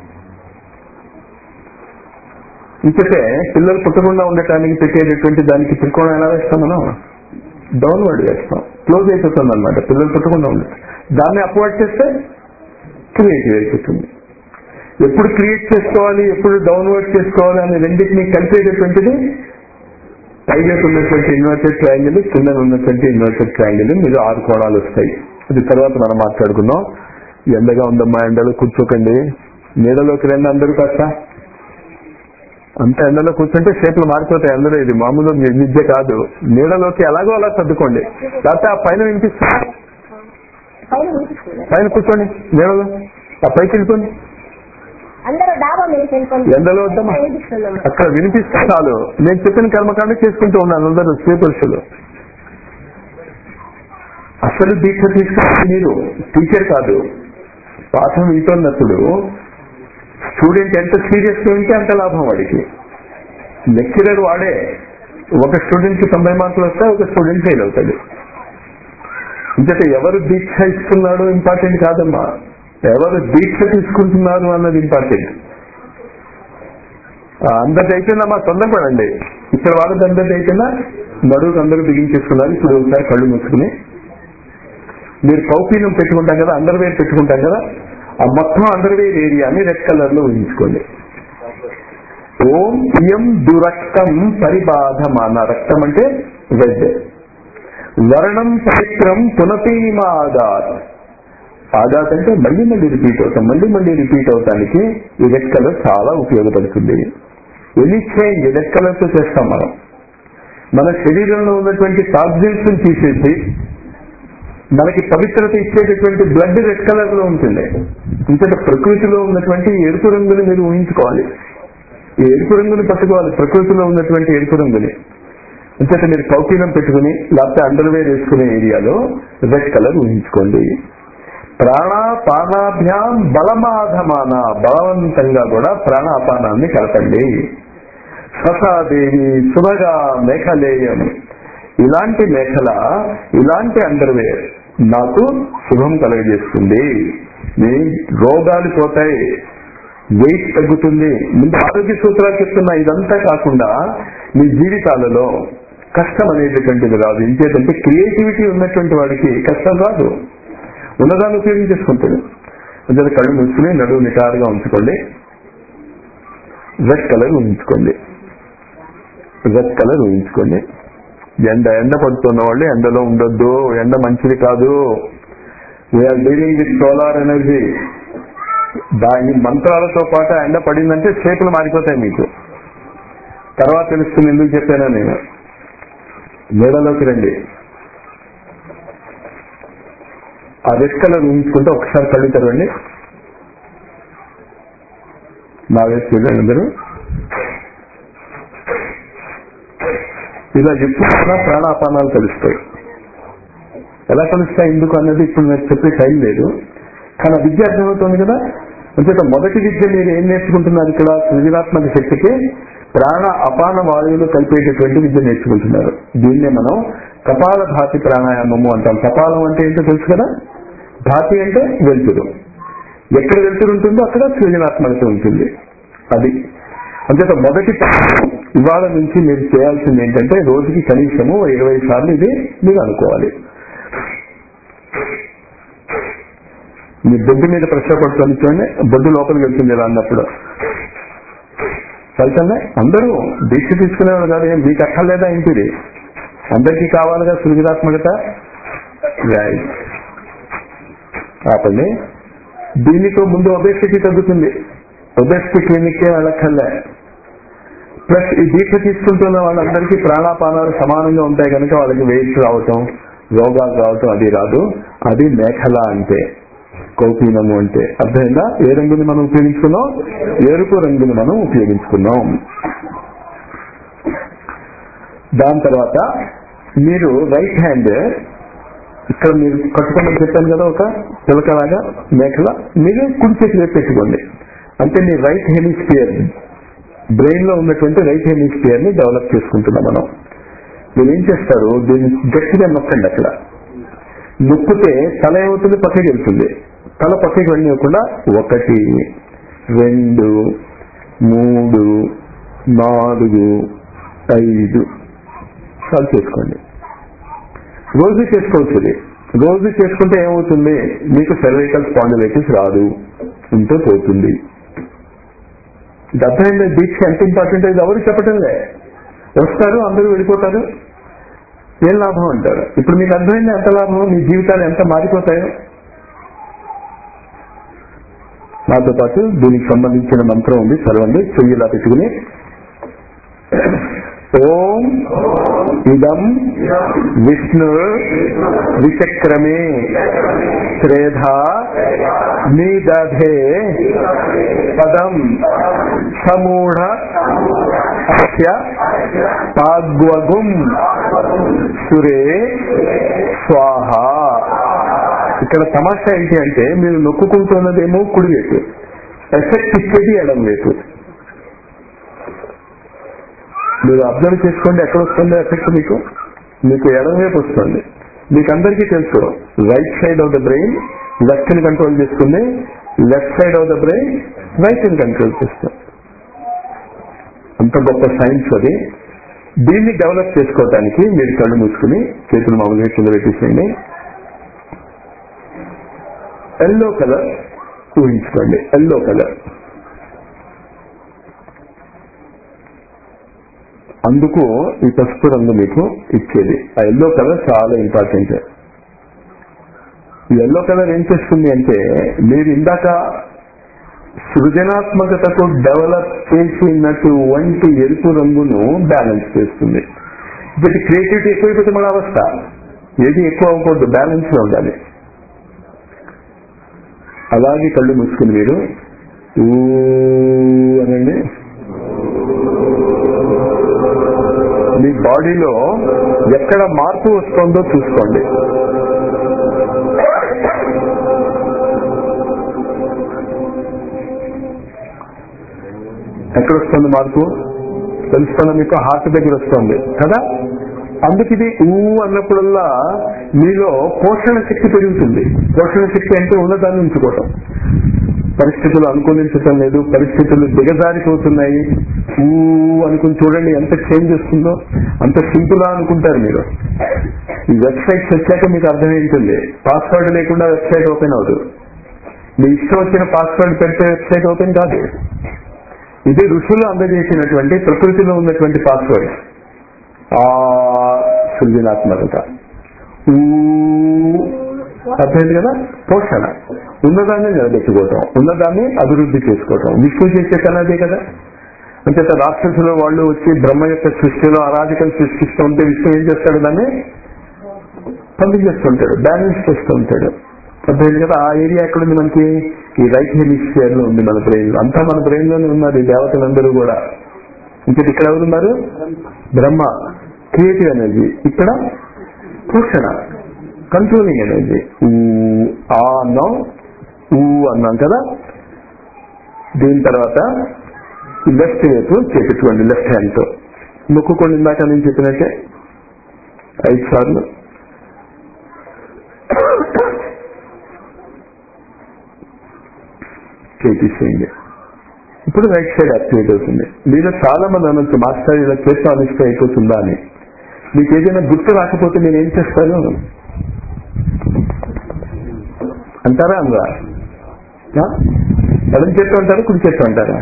ఇంకటే పిల్లలు పుట్టకుండా ఉండటానికి పెట్టేటటువంటి దానికి త్రికోణం ఎలా వేస్తాం మనం డౌన్వర్డ్ వేస్తాం క్లోజ్ అయిపోతుంది అనమాట పిల్లలు పుట్టకుండా ఉండటం దాన్ని అప్వర్డ్ చేస్తే క్రియేటివ్ అయిపోతుంది ఎప్పుడు క్రియేట్ చేసుకోవాలి ఎప్పుడు డౌన్వర్డ్ చేసుకోవాలి అనే రెండింటిని కలిపేటటువంటిది పైగా ఉన్నటువంటి ఇన్వర్టెడ్ ట్రయాంగిల్ కింద ఉన్నటువంటి ఇన్వర్టెడ్ ట్రయాంగిల్ మీరు ఆరు కోణాలు వస్తాయి అది తర్వాత మనం మాట్లాడుకుందాం ఎండగా ఉందమ్మా ఎండలో కూర్చోకండి నీడలోకి రండి అందరూ కాస్త అంత ఎండలో కూర్చుంటే షేపులు మారిపోతాయి అందరూ ఇది మామూలు విద్య కాదు నీడలోకి ఎలాగో అలా సర్దుకోండి లేకపోతే ఆ పైన వినిపిస్తుంది పైన వినిపిస్తుంది పైన కూర్చోండి నీడలో ఆ పైకి వెళ్ళిపోండి అందరూ డాబా మీద వెళ్ళిపోండి ఎండలో వద్దమ్మా వినిపిస్తుందమ్మా అక్కడ వినిపిస్తే చాలు నేను చెప్పిన కర్మకాండ చేసుకుంటూ ఉన్నాను అందరూ స్త్రీ పురుషులు అసలు దీక్ష తీసుకుని మీరు టీచర్ కాదు పాఠం వింటున్నప్పుడు స్టూడెంట్ ఎంత సీరియస్ గా ఉంటే అంత లాభం వాడికి లెక్చరర్ వాడే ఒక స్టూడెంట్ కి తొంభై మార్కులు వస్తే ఒక స్టూడెంట్ ఫెయిల్ అవుతాడు ఇంకట ఎవరు దీక్ష ఇస్తున్నాడో ఇంపార్టెంట్ కాదమ్మా ఎవరు దీక్ష తీసుకుంటున్నారు అన్నది ఇంపార్టెంట్ ఆ, అందరిది అయిపోయిందా మా తొందరపడండి ఇక్కడ వాళ్ళది అందరిది అయిపోయిందా నడువుకు అందరూ బిగించేసుకున్నారు ఇప్పుడు ఒకసారి కళ్ళు మూసుకుని మీరు కౌపీనం పెట్టుకుంటాం కదా అండర్వేర్ పెట్టుకుంటాం కదా ఆ మొత్తం అండర్వేర్ ఏరియాని రెడ్ కలర్ లో ఊహించుకోండి ఓం ఇయం దురక్తం పరిబాధమాన రక్తం అంటే రెడ్ వర్ణం పవిత్రం పునతీమాదాత్ ఆదాత్ అంటే మళ్ళీ మళ్ళీ రిపీట్ అవుతాం మళ్ళీ మళ్ళీ రిపీట్ అవటానికి ఈ రెడ్ కలర్ చాలా ఉపయోగపడుతుంది ఎనీ చేంజ్ రెడ్ కలర్ తో చేస్తాం మనం మన శరీరంలో ఉన్నటువంటి టాక్సిన్స్ తీసేసి మనకి పవిత్రత ఇచ్చేటటువంటి బ్లడ్ రెడ్ కలర్ లో ఉంటుంది ఇంతటి ప్రకృతిలో ఉన్నటువంటి ఎరుపు రంగుని మీరు ఊహించుకోవాలి ఈ ఎరుపు రంగుని పట్టుకోవాలి ప్రకృతిలో ఉన్నటువంటి ఎరుపు రంగుని అంచేత మీరు కౌకీనం పెట్టుకుని లేకపోతే అండర్వేర్ వేసుకునే ఏరియాలో రెడ్ కలర్ ఊహించుకోండి ప్రాణాపానాభ్యాం బలమాధమాన బలవంతంగా కూడా ప్రాణాపానాన్ని కలపండి ససాదేవి శుభగా మేఘలేయం ఇలాంటి మేఖల ఇలాంటి అండర్వేర్ నాకు శుభం కలుగజేస్తుంది మీ రోగాలు పోతాయి వెయిట్ తగ్గుతుంది ముందు ఆరోగ్య సూత్రాలు చెప్తున్నా ఇదంతా కాకుండా మీ జీవితాలలో కష్టం అనేటటువంటిది రాదు ఇంకేదంటే క్రియేటివిటీ ఉన్నటువంటి వాడికి కష్టం రాదు ఉన్నదాన్ని ఉపయోగించేసుకుంటాడు అంటే కళ్ళు మూసుకుని నడువు నిటారుగా ఉంచుకోండి రెడ్ కలర్ ఊహించుకోండి రెడ్ కలర్ ఊహించుకోండి ఎండ ఎండ పడుతున్న వాళ్ళు ఎండలో ఉండొద్దు ఎండ మంచిది కాదు we are dealing with solar energy దాని మంత్రాలతో పాటు ఎండ పడిందంటే చేతులు మారిపోతాయి మీకు తర్వాత తెలుస్తుంది ఎందుకు చెప్పానా నేను నీడలోకి రండి ఆ రెడ్ కలర్ ఊహించుకుంటే ఒకసారి కళ్ళు తెరవండి నా వేసి చూడండి అందరూ ఇలా ఎక్కువ ప్రాణాపానాలు కలుస్తాయి ఎలా కలుస్తాయి ఎందుకు అన్నది ఇప్పుడు నాకు చెప్పే టైం లేదు కానీ ఆ విద్య అర్థమవుతుంది కదా అంచేత మొదటి విద్య మీరు ఏం నేర్చుకుంటున్నారు ఇక్కడ సృజనాత్మక శక్తికి ప్రాణ అపాన వాయువులు కలిపేటటువంటి విద్య నేర్చుకుంటున్నారు దీన్నే మనం కపాల భాతి ప్రాణాయామము అంటాం కపాలం అంటే ఏంటో తెలుసు కదా భాతి అంటే వెలుతురు ఎక్కడ వెలుతురు ఉంటుందో అక్కడ సృజనాత్మకత ఉంటుంది అది అంచేత మొదటి పని ఇవాళ నుంచి మీరు చేయాల్సింది ఏంటంటే రోజుకి కనీసము ఇరవై సార్లు ఇది మీరు అనుకోవాలి మీ బొడ్డు మీద ప్రెషర్ పడుతుంది చూడండి బొడ్డు లోపలికి వెళ్తుంది ఇలా అన్నప్పుడు ఫలితంగా అందరూ దీక్ష తీసుకునేవాళ్ళు కాదు ఏం మీకు అక్కర్లేదా ఇంటిది అందరికీ కావాలిగా సృజనాత్మకత రైట్ ఆపండి దీనితో ముందు ఒబేసిటీ తగ్గుతుంది ఒబేసిటీ క్లినిక్కే వెళ్ళక్కర్లే ప్లస్ ఈ దీక్ష తీసుకుంటున్న వాళ్ళందరికీ ప్రాణాపానాలు సమానంగా ఉంటాయి కనుక వాళ్ళకి వెయిట్ రావటం రోగాలు రావటం అది రాదు అది మేఖల అంటే కౌపీనము అంటే అర్థమైందా ఏ రంగుని మనం ఉపయోగించుకున్నాం ఎరుపు రంగుని మనం ఉపయోగించుకున్నాం దాని తర్వాత మీరు రైట్ హ్యాండ్ ఇక్కడ మీరు కట్టుకోమని చెప్పాను కదా ఒక చిలకలాగా మేకల మీరు కుడి చేతి వైపు పెట్టుకోండి అంటే మీ రైట్ హెమిస్ఫియర్ బ్రెయిన్ లో ఉన్నటువంటి రైట్ హెమిస్ఫియర్ ని డెవలప్ చేసుకుంటున్నాం మనం మీరు ఏం చేస్తారు దీన్ని గట్టిగా నొక్కండి అక్కడ నొక్కితే తల ఏమవుతుంది పక్కకి వెళ్తుంది తల పక్కకి వెళ్ళనివ్వకుండా ఒకటి రెండు మూడు నాలుగు ఐదు చాలు చేసుకోండి రోజు చేసుకోవచ్చు ఇది రోజు చేసుకుంటే ఏమవుతుంది మీకు సెర్వికల్ స్పాండిలైటిస్ రాదు ఉంటే పోతుంది ఇది అర్థమైంది దీక్ష ఎంత ఇంపార్టెంట్ ఇది ఎవరు చెప్పటంలే వస్తారు అందరూ వెళ్ళిపోతారు ఏం లాభం అంటారు ఇప్పుడు మీకు అర్థమైంది ఎంత లాభం మీ జీవితాలు ఎంత మారిపోతాయో నాతో పాటు దీనికి సంబంధించిన మంత్రం ఉంది చదవండి చెయ్యిలా పెట్టుకుని ఓం ఇదం విష్ణు విచక్రమే శ్రేధా నిదధే పదం సమూఢ అస్య పాగ్వగుం సురే స్వాహ ఇక్కడ తమాషా ఏంటి అంటే మీరు నొక్కుకుంటున్నదేమో కుడి వైపు ఎఫెక్ట్ ఇచ్చేది ఎడం వైపు మీరు అబ్జర్వ్ చేసుకోండి ఎక్కడ వస్తుందో ఎఫెక్ట్ మీకు మీకు ఎడం వైపు వస్తుంది మీకు అందరికీ తెలుసు right side of the brain left ని కంట్రోల్ చేస్తుంది left side of the brain right ని కంట్రోల్ చేస్తుంది అంత గొప్ప సైన్స్ అది దీన్ని డెవలప్ చేసుకోవడానికి మీరు కళ్ళు మూసుకుని చేతులు మామూలుగా కింద పెట్టేసేయండి ఎల్లో కలర్ ఊహించుకోండి ఎల్లో కలర్ అందుకు ఈ పసుపు రంగు మీకు ఇచ్చేది ఆ ఎల్లో కలర్ చాలా ఇంపార్టెంట్ ఈ ఎల్లో కలర్ ఏం చేస్తుంది అంటే మీరు ఇందాక సృజనాత్మకతకు డెవలప్ చేసినటువంటి ఎరుపు రంగును బ్యాలెన్స్ చేస్తుంది ఇప్పుడు క్రియేటివిటీ ఎక్కువైపోతే మన అవస్థ ఏది ఎక్కువ అవ్వకూడదు బ్యాలెన్స్ లో ఉండాలి అలాగే కళ్ళు మూసుకుని మీరు ఊ అనండి మీ బాడీలో ఎక్కడ మార్పు వస్తుందో చూసుకోండి ఎక్కడ వస్తుంది మార్పు తెలుస్తున్న మీకు హార్ట్ దగ్గర వస్తుంది కదా అందుకు ఇది ఊ అన్నప్పుడల్లా మీలో పోషణ శక్తి పెరుగుతుంది పోషణ శక్తి అంటే ఉన్నదాన్ని ఉంచుకోవటం పరిస్థితులు అనుకూలించటం లేదు పరిస్థితులు దిగజారిపోతున్నాయి ఊ అనుకుని చూడండి ఎంత చేంజ్ వస్తుందో అంత సింపుల్ అనుకుంటారు మీరు ఈ వెబ్సైట్స్ వచ్చాక మీకు అర్థమవుతుంది పాస్వర్డ్ లేకుండా వెబ్సైట్ ఓపెన్ అవుతుంది మీ ఇష్టం వచ్చిన పాస్వర్డ్ పెడితే వెబ్సైట్ ఓపెన్ కాదు ఇది ఋషులు అందజేసినటువంటి ప్రకృతిలో ఉన్నటువంటి పాస్వర్డ్ ఆ సృజనాత్మకత ఊ అర్థమైంది కదా పోషణ ఉన్నదాన్ని నిలబెట్టుకోవటం ఉన్నదాన్ని అభివృద్ధి చేసుకోవటం విష్ణు చేసే పని అదే కదా అంచేత రాక్షసులు వాళ్ళు వచ్చి బ్రహ్మ యొక్క సృష్టిలో అరాజకం సృష్టిస్తూ ఉంటే విష్ణు ఏం చేస్తాడు దాన్ని పంపించేస్తుంటాడు బ్యాలెన్స్ చేస్తూ ఉంటాడు అర్థమైంది కదా ఆ ఏరియా ఎక్కడ ఉంది మనకి ఈ రైట్ హెమిస్ఫియర్ లో ఉంది మన బ్రెయిన్ లో అంతా మన బ్రెయిన్ లోనే ఉన్నారు ఈ దేవతలందరూ కూడా ఇంకా ఇక్కడ ఎవరున్నారు బ్రహ్మ క్రియేటివ్ ఎనర్జీ ఇక్కడ పోషణ కంట్రోలింగ్ ఎనర్జీ ఊ ఆ అన్నాం ఊ అన్నాం కదా దీని తర్వాత లెఫ్ట్ వైపు చేపించుకోండి లెఫ్ట్ హ్యాండ్ తో మొక్కుకోండి ఇందాక నేను చెప్పినట్టే ఐదు సార్లు చేపించేయండి ఇప్పుడు రైట్ సైడ్ యాక్టివేట్ అవుతుంది మీరు చాలా మంది అనొచ్చు మాస్టర్ ఇలా చేస్తే అనిష్టం అయిపోతుందా అని మీకు ఏదైనా గుర్తు రాకపోతే నేను ఏం చేస్తాను అంటారా అనరా ఎడం చేస్తూ అంటారా కుడి చేస్తూ అంటారా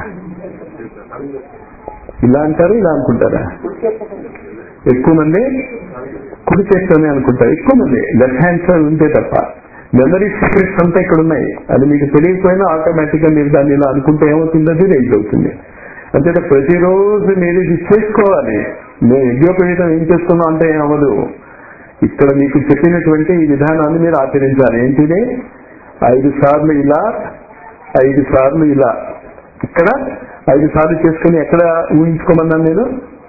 ఇలా అంటారు ఇలా అనుకుంటారా ఎక్కువ మంది కుడి చేస్తూనే అనుకుంటారు ఎక్కువ మంది లెఫ్ట్ హ్యాండ్ సైడ్ ఉంటే తప్ప మెమరీ సీక్రెట్స్ అంతా ఇక్కడ ఉన్నాయి అది మీకు తెలియకపోయినా ఆటోమేటిక్ గా మీరు దాన్ని ఇలా అనుకుంటే ఏమవుతుంది అది రైజ్ అవుతుంది అంతే ప్రతిరోజు మీరు ఇది చేసుకోవాలి మేము యజ్ఞోపేతం ఏం చేస్తున్నాం అంటే ఏమవదు ఇక్కడ మీకు చెప్పినటువంటి ఈ విధానాన్ని మీరు ఆచరించాలి ఏంటిది ఐదు సార్లు ఇలా ఐదు సార్లు ఇలా ఇక్కడ ఐదు సార్లు చేసుకుని ఎక్కడ ఊహించుకోమన్నాను నేను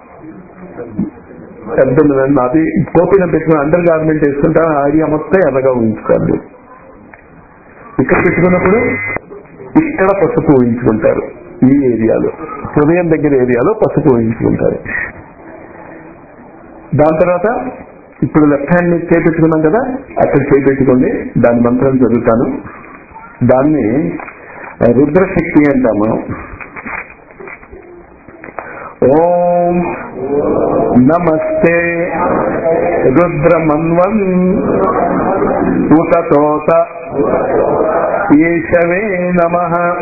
పెద్ద అది కోపిన పెట్టుకుని అండర్ గార్మెంట్ వేసుకుంటా ఆ ఏరియా మొత్తం ఎర్రగా ఊహించుకోవాలి ఇక్కడ పెట్టుకున్నప్పుడు ఇక్కడ పసుపు ఊహించుకుంటారు ఈ ఏరియాలో హృదయం దగ్గర ఏరియాలో పసుపు ఊహించుకుంటారు దాని తర్వాత ఇప్పుడు లెఫ్ట్ హ్యాండ్ మీద చేపెట్టుకున్నాం కదా అక్కడ చేపెట్టుకోండి దాని మంత్రం చదువుతాను దాన్ని రుద్రశక్తి అంటాము ఓం నమస్తే రుద్రమన్వన్ ఉతతోత ఈశవే నమ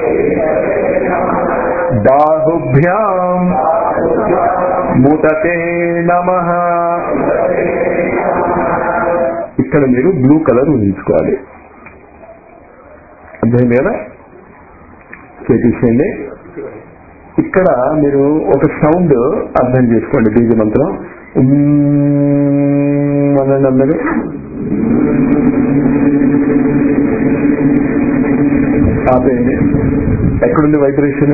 బాహుభ్యాం ముతతే నమ ఇక్కడ మీరు బ్లూ కలర్ ఊహించుకోవాలి అర్థమైంది కదా చేసేయండి ఇక్కడ మీరు ఒక సౌండ్ అర్థం చేసుకోండి బీజ మంత్రం ఉమ్ అనండి అందరూ ఆపేయండి ఎక్కడుంది వైబ్రేషన్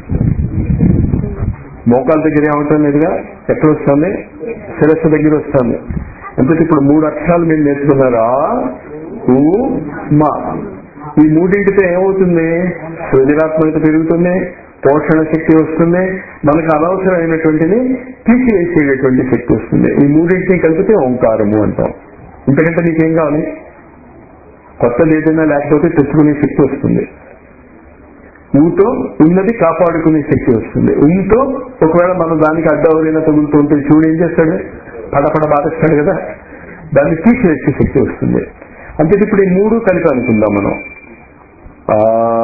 మోకాల దగ్గర ఏమవుతుంది లేదుగా ఎక్కడ వస్తుంది శిరస్సు దగ్గర వస్తుంది అంటే ఇప్పుడు మూడు అక్షరాలు మీరు నేర్చుకున్నారా ఊ మా ఈ మూడింటితో ఏమవుతుంది సృజనాత్మకత పెరుగుతుంది పోషణ శక్తి వస్తుంది మనకు అనవసరమైనటువంటిది తీసివేసేటటువంటి శక్తి వస్తుంది ఈ మూడింటిని కలిపితే ఓంకారము అంటాం ఇంతకంటే నీకేం కావాలి కొత్తది ఏదైనా లేకపోతే తెచ్చుకునే శక్తి వస్తుంది ఊతో ఉన్నది కాపాడుకునే శక్తి వస్తుంది ఊతో ఒకవేళ మనం దానికి అడ్డవరైనా తగులుతూ ఉంటే చూడు ఏం చేస్తాడు పడపడ బాధిస్తాడు కదా దాన్ని తీసివేసే శక్తి వస్తుంది అంటే ఇప్పుడు ఈ మూడు కలిపి అనుకుందాం మనం ఆ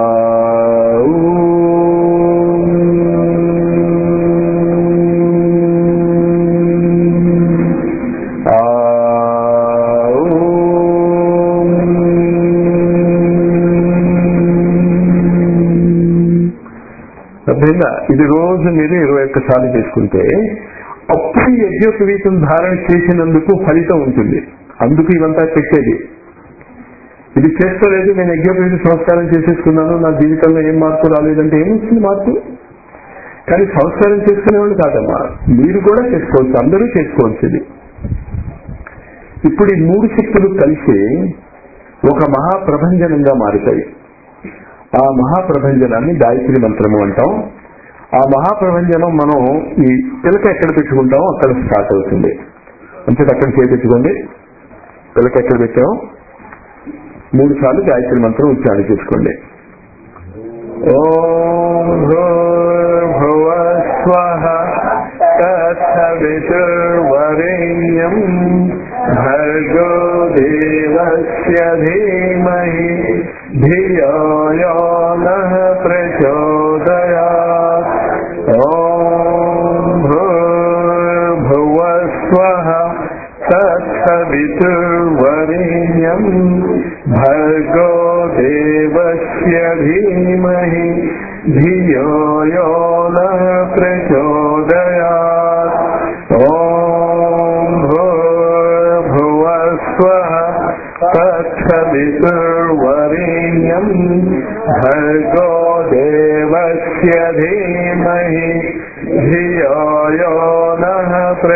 అర్థమైందా ఇది రోజు మీరు ఇరవై ఒక్క సార్లు చేసుకుంటే అప్పుడు యజ్ఞోపవీతం ధారణ చేసినందుకు ఫలితం ఉంటుంది అందుకు ఇవంతా పెట్టేది ఇది చేస్తలేదు నేను యజ్ఞోపవీత సంస్కారం చేసేసుకున్నాను నా జీవితంలో ఏం మార్పు రాలేదంటే ఏమొస్తుంది మార్పు కానీ సంస్కారం చేసుకునే వాళ్ళు కాదమ్మా మీరు కూడా చేసుకోవచ్చు అందరూ చేసుకోవచ్చు ఇది ఇప్పుడు ఈ మూడు శక్తులు కలిసి ఒక మహాప్రభంజనంగా మారుతాయి ఆ మహాప్రభంజనాన్ని గాయత్రి మంత్రము అంటాం ఆ మహాప్రభంజనం మనం ఈ పిలక ఎక్కడ పెట్టుకుంటామో అక్కడ స్టార్ట్ అవుతుంది అంతే అక్కడ చేపెట్టుకోండి పిలక ఎక్కడ పెట్టామో మూడు సార్లు గాయత్రి మంత్రం ఉచ్చారణ చేసుకోండి ఓం భూర్భువ స్వః తత్సవితుర్వరేణ్యం భర్గో దేవస్య ధీమహి ధియో యో నః ప్రచోదయాత్ ఓం భూర్భువ స్వః తత్సవితుర్వరేణ్యం భర్గో దేవస్య ధీమహి ధియో యో నః ప్రచోదయాత్ ఓం భూర్భువ స్వః తత్సవితుర్వరేణ్యం భర్గో దేవస్య ధీమహి ధియో యో నః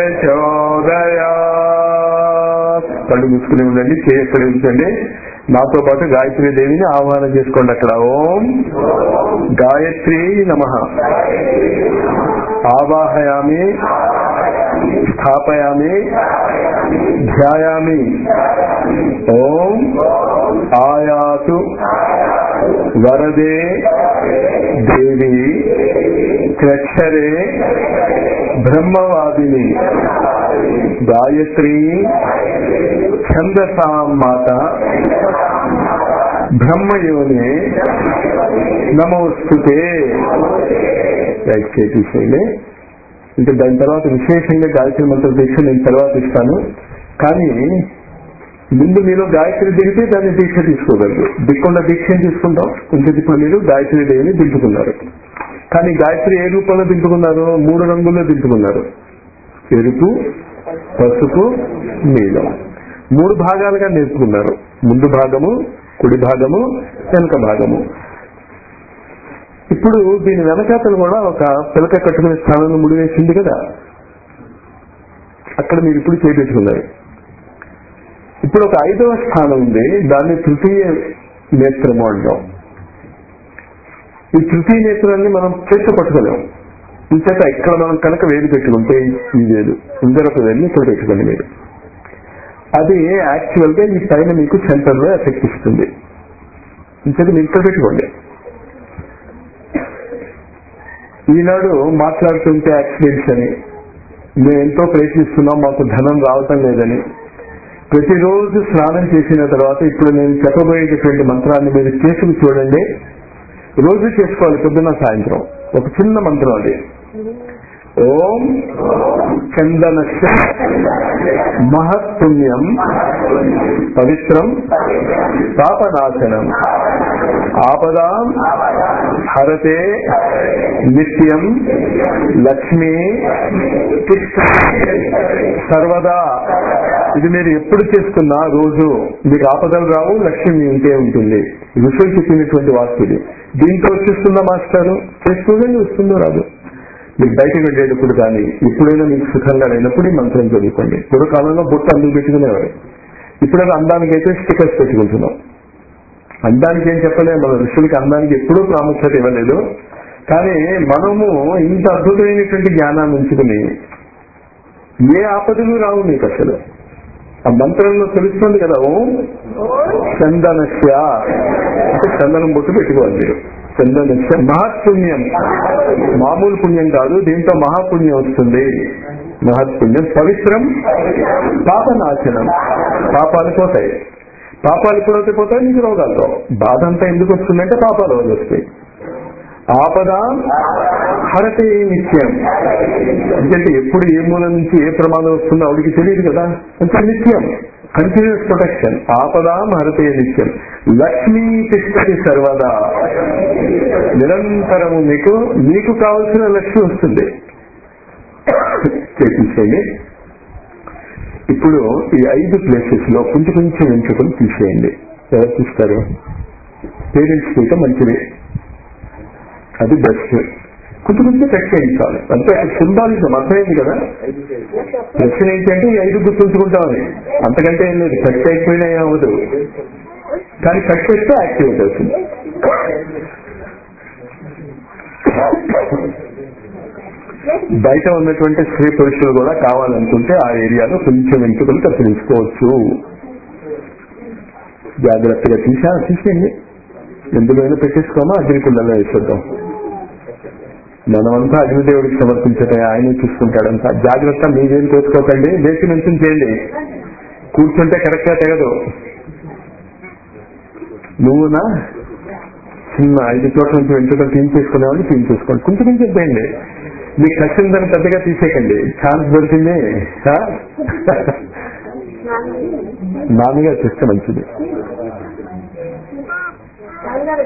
ప్రచోదయాత్ కళ్ళు మూసుకుని ఉండండి చేయి ఎక్కడ ఉంచండి నాతో పాటు గాయత్రి దేవిని ఆహ్వానం చేసుకోండి అక్కడ ఓం గాయత్రి నమ ఆవాహయామి స్థాపయామి ధ్యాయామి ఓం ఆయాతు వరదే దేవి త్రక్షరే బ్రహ్మవాదిని గాయత్రి ఛందసాం మాత బ్రహ్మయోని నమోస్తుతే రైట్ చేసేయండి ఇంకా దాని తర్వాత విశేషంగా గాయత్రి మంత్ర దీక్ష నేను తర్వాత ఇస్తాను కానీ ముందు మీరు గాయత్రి దిగితే దాన్ని దీక్ష తీసుకోగలరు దిక్కొండ దీక్ష ఏం తీసుకుంటాం కొంచెం ఇప్పుడు మీరు గాయత్రి దేవిని దింపుకున్నారు కానీ గాయత్రి ఏ రూపంలో దింపుకున్నారు మూడు రంగుల్లో దింపుకున్నారు ఎరుపు పసుపు నీలం మూడు భాగాలుగా నేర్చుకున్నారు ముందు భాగము కుడి భాగము వెనక భాగము ఇప్పుడు దీని వెనకాతలు కూడా ఒక పిలక కట్టుకునే స్థానంలో ముడి వేసింది కదా అక్కడ మీరు ఇప్పుడు చేపెట్టుకున్నారు ఇప్పుడు ఒక ఐదవ స్థానం ఉంది దాన్ని తృతీయ నేత్రము అంటాం ఈ తృతీయ నేత్రాన్ని మనం చేత పట్టుకోలేం ఇంచేత ఇక్కడ మనం కనుక వేలు పెట్టుకుంటే ఈ వేలు ఇందరొక వేలు ఇక్కడ పెట్టుకోండి మీరు అది యాక్చువల్ గా ఈ పైన మీకు సెంటర్ లో ఎఫెక్ట్ ఇస్తుంది ఇంచేత మీరు ఇక్కడ పెట్టుకోండి ఈనాడు మాట్లాడుతుంటే యాక్సిడెంట్స్ అని మేము ఎంతో ప్రయత్నిస్తున్నాం మాకు ధనం రావటం లేదని ప్రతిరోజు స్నానం చేసిన తర్వాత ఇప్పుడు నేను చెప్పబోయేటటువంటి మంత్రాన్ని మీరు చేసుకుని చూడండి రోజు చేసుకోవాలి పొద్దున్న సాయంత్రం ఒక చిన్న మంత్రం అది ఓం చందనస్య మహత్పుణ్యం పవిత్రం పాపనాశనం ఆపదాం హరతే నిత్యం లక్ష్మి సర్వదా ఇది మీరు ఎప్పుడు చేసుకున్నా రోజు మీకు ఆపదలు రావు లక్ష్మి మీ ఉంటే ఉంటుంది ఋషులు చెప్పినటువంటి వాస్తు ఇది దీంతో వచ్చేస్తుందా మాస్టారు చేసుకోగానే వస్తుందో రాదు మీరు బయటకు వెళ్ళేటప్పుడు కానీ ఎప్పుడైనా మీకు సుఖంగా లేనప్పుడు ఈ మంత్రం చదువుకోండి పూర్వకాలంలో బొట్టు అందుకు పెట్టుకునేవారు ఇప్పుడు అందానికి అయితే స్టిక్కర్స్ పెట్టుకుంటున్నాం అందానికి ఏం చెప్పలే మన ఋషులకి అందానికి ఎప్పుడూ ప్రాముఖ్యత ఇవ్వలేదు కానీ మనము ఇంత అద్భుతమైనటువంటి జ్ఞానాన్ని ఉంచుకుని ఏ ఆపదలు రావు మీకు అసలు ఆ మంత్రంలో తెలుస్తుంది కదా ఓం చందనస్య అంటే చందనం బొట్టు పెట్టుకోవాలి మీరు చందనస్య మహాపుణ్యం మామూలు పుణ్యం కాదు దీంతో మహాపుణ్యం వస్తుంది మహత్పుణ్యం పవిత్రం పాపనాశనం పాపాలు పోతాయి పాపాలు ఎప్పుడైతే పోతాయి నీకు రోగాలతో బాధ అంతా ఎందుకు వస్తుందంటే పాపాలు వల్ల వస్తాయి ఆపద హరతే నిత్యం ఎందుకంటే ఎప్పుడు ఏ మూల నుంచి ఏ ప్రమాదం వస్తుందో ఆవిడికి తెలియదు కదా అంటే నిత్యం కంటిన్యూస్ ప్రొటెక్షన్ ఆపదాం హరతే నిత్యం లక్ష్మీ తిష్టతి సర్వదా నిరంతరము మీకు మీకు కావలసిన లక్ష్మి వస్తుంది చేసేయండి ఇప్పుడు ఈ ఐదు ప్లేసెస్ లో కొంచెం కొంచెం ఎంచుకొని తీసేయండి ఎవరు తీస్తారు పేరెంట్స్ తీయటం మంచిది అది బెస్ట్ కొంచెం కొంచెం కట్ చేయించాలి అంటే సింబాలిజం అర్థమైంది కదా ప్రశ్న ఏంటంటే ఈ ఐదు గుర్తుంచుకుంటామని అంతకంటే ఏం లేదు కట్ అయిపోయినా ఏం అవ్వదు కానీ కట్ చేస్తే యాక్టివేట్ అవుతుంది బయట ఉన్నటువంటి స్త్రీ పురుషులు కూడా కావాలనుకుంటే ఆ ఏరియాలో కొంచెం వెంట్రుకలు కత్తిరించుకోవచ్చు జాగ్రత్తగా తీసా తీసేయండి ఎందుకైనా పెట్టేసుకోమా అగ్నికుండలో వేసేద్దాం మనమంతా అగ్నిదేవుడికి సమర్పించటం ఆయనే చూసుకుంటాడంతా జాగ్రత్త మీరేం కోసుకోకండి లేచి నుంచి చేయండి కూర్చుంటే కరెక్ట్ గా తెగదు నువ్వునా చిన్న ఐదు చోట్ల నుంచి వెంట్రుకలు తీయించేసుకునే వాళ్ళు తీయించేసుకోండి కొంచెం కొంచెం చెప్పండి మీకు కష్టం పెద్దగా తీసేయకండి ఛాన్స్ దొరికింది ఆ? నాన్నగా చేస్తే మంచిది నాన్నగారు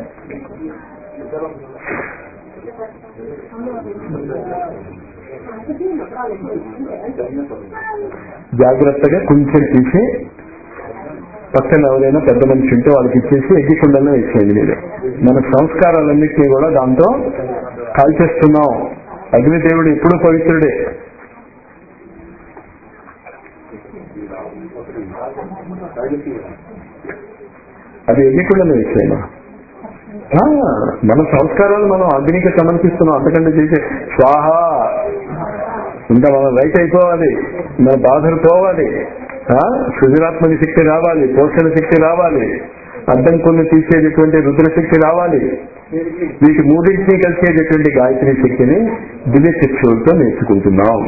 జాగ్రత్తగా కొంచెం తీసి పక్కన ఎవరైనా పెద్ద మనిషి ఉంటే వాళ్ళకి ఇచ్చేసి ఎగ్గికుండలో వేసేయండి మీరు మన సంస్కారాలన్నింటినీ కూడా దాంతో కాల్చేస్తున్నాం అగ్నిదేవుడు ఎప్పుడు పవిత్రుడే అది ఎగ్గికుండలో వేసేయమా ఆ, మన సంస్కారాలు మనం అగ్నికి సమర్పిస్తున్నాం అంతకంటే చేసే స్వాహ ఇంకా మనం రైట్ అయిపోవాలి మన బాధలు పోవాలి ఆ, సృజనాత్మక శక్తి రావాలి పోషణ శక్తి రావాలి అడ్డం కొన్ని తీసేటటువంటి రుద్రశక్తి రావాలి వీటి మూడింటిని కలిసేటటువంటి గాయత్రి శక్తిని దివ్య శిక్షులతో నేర్చుకుంటున్నాం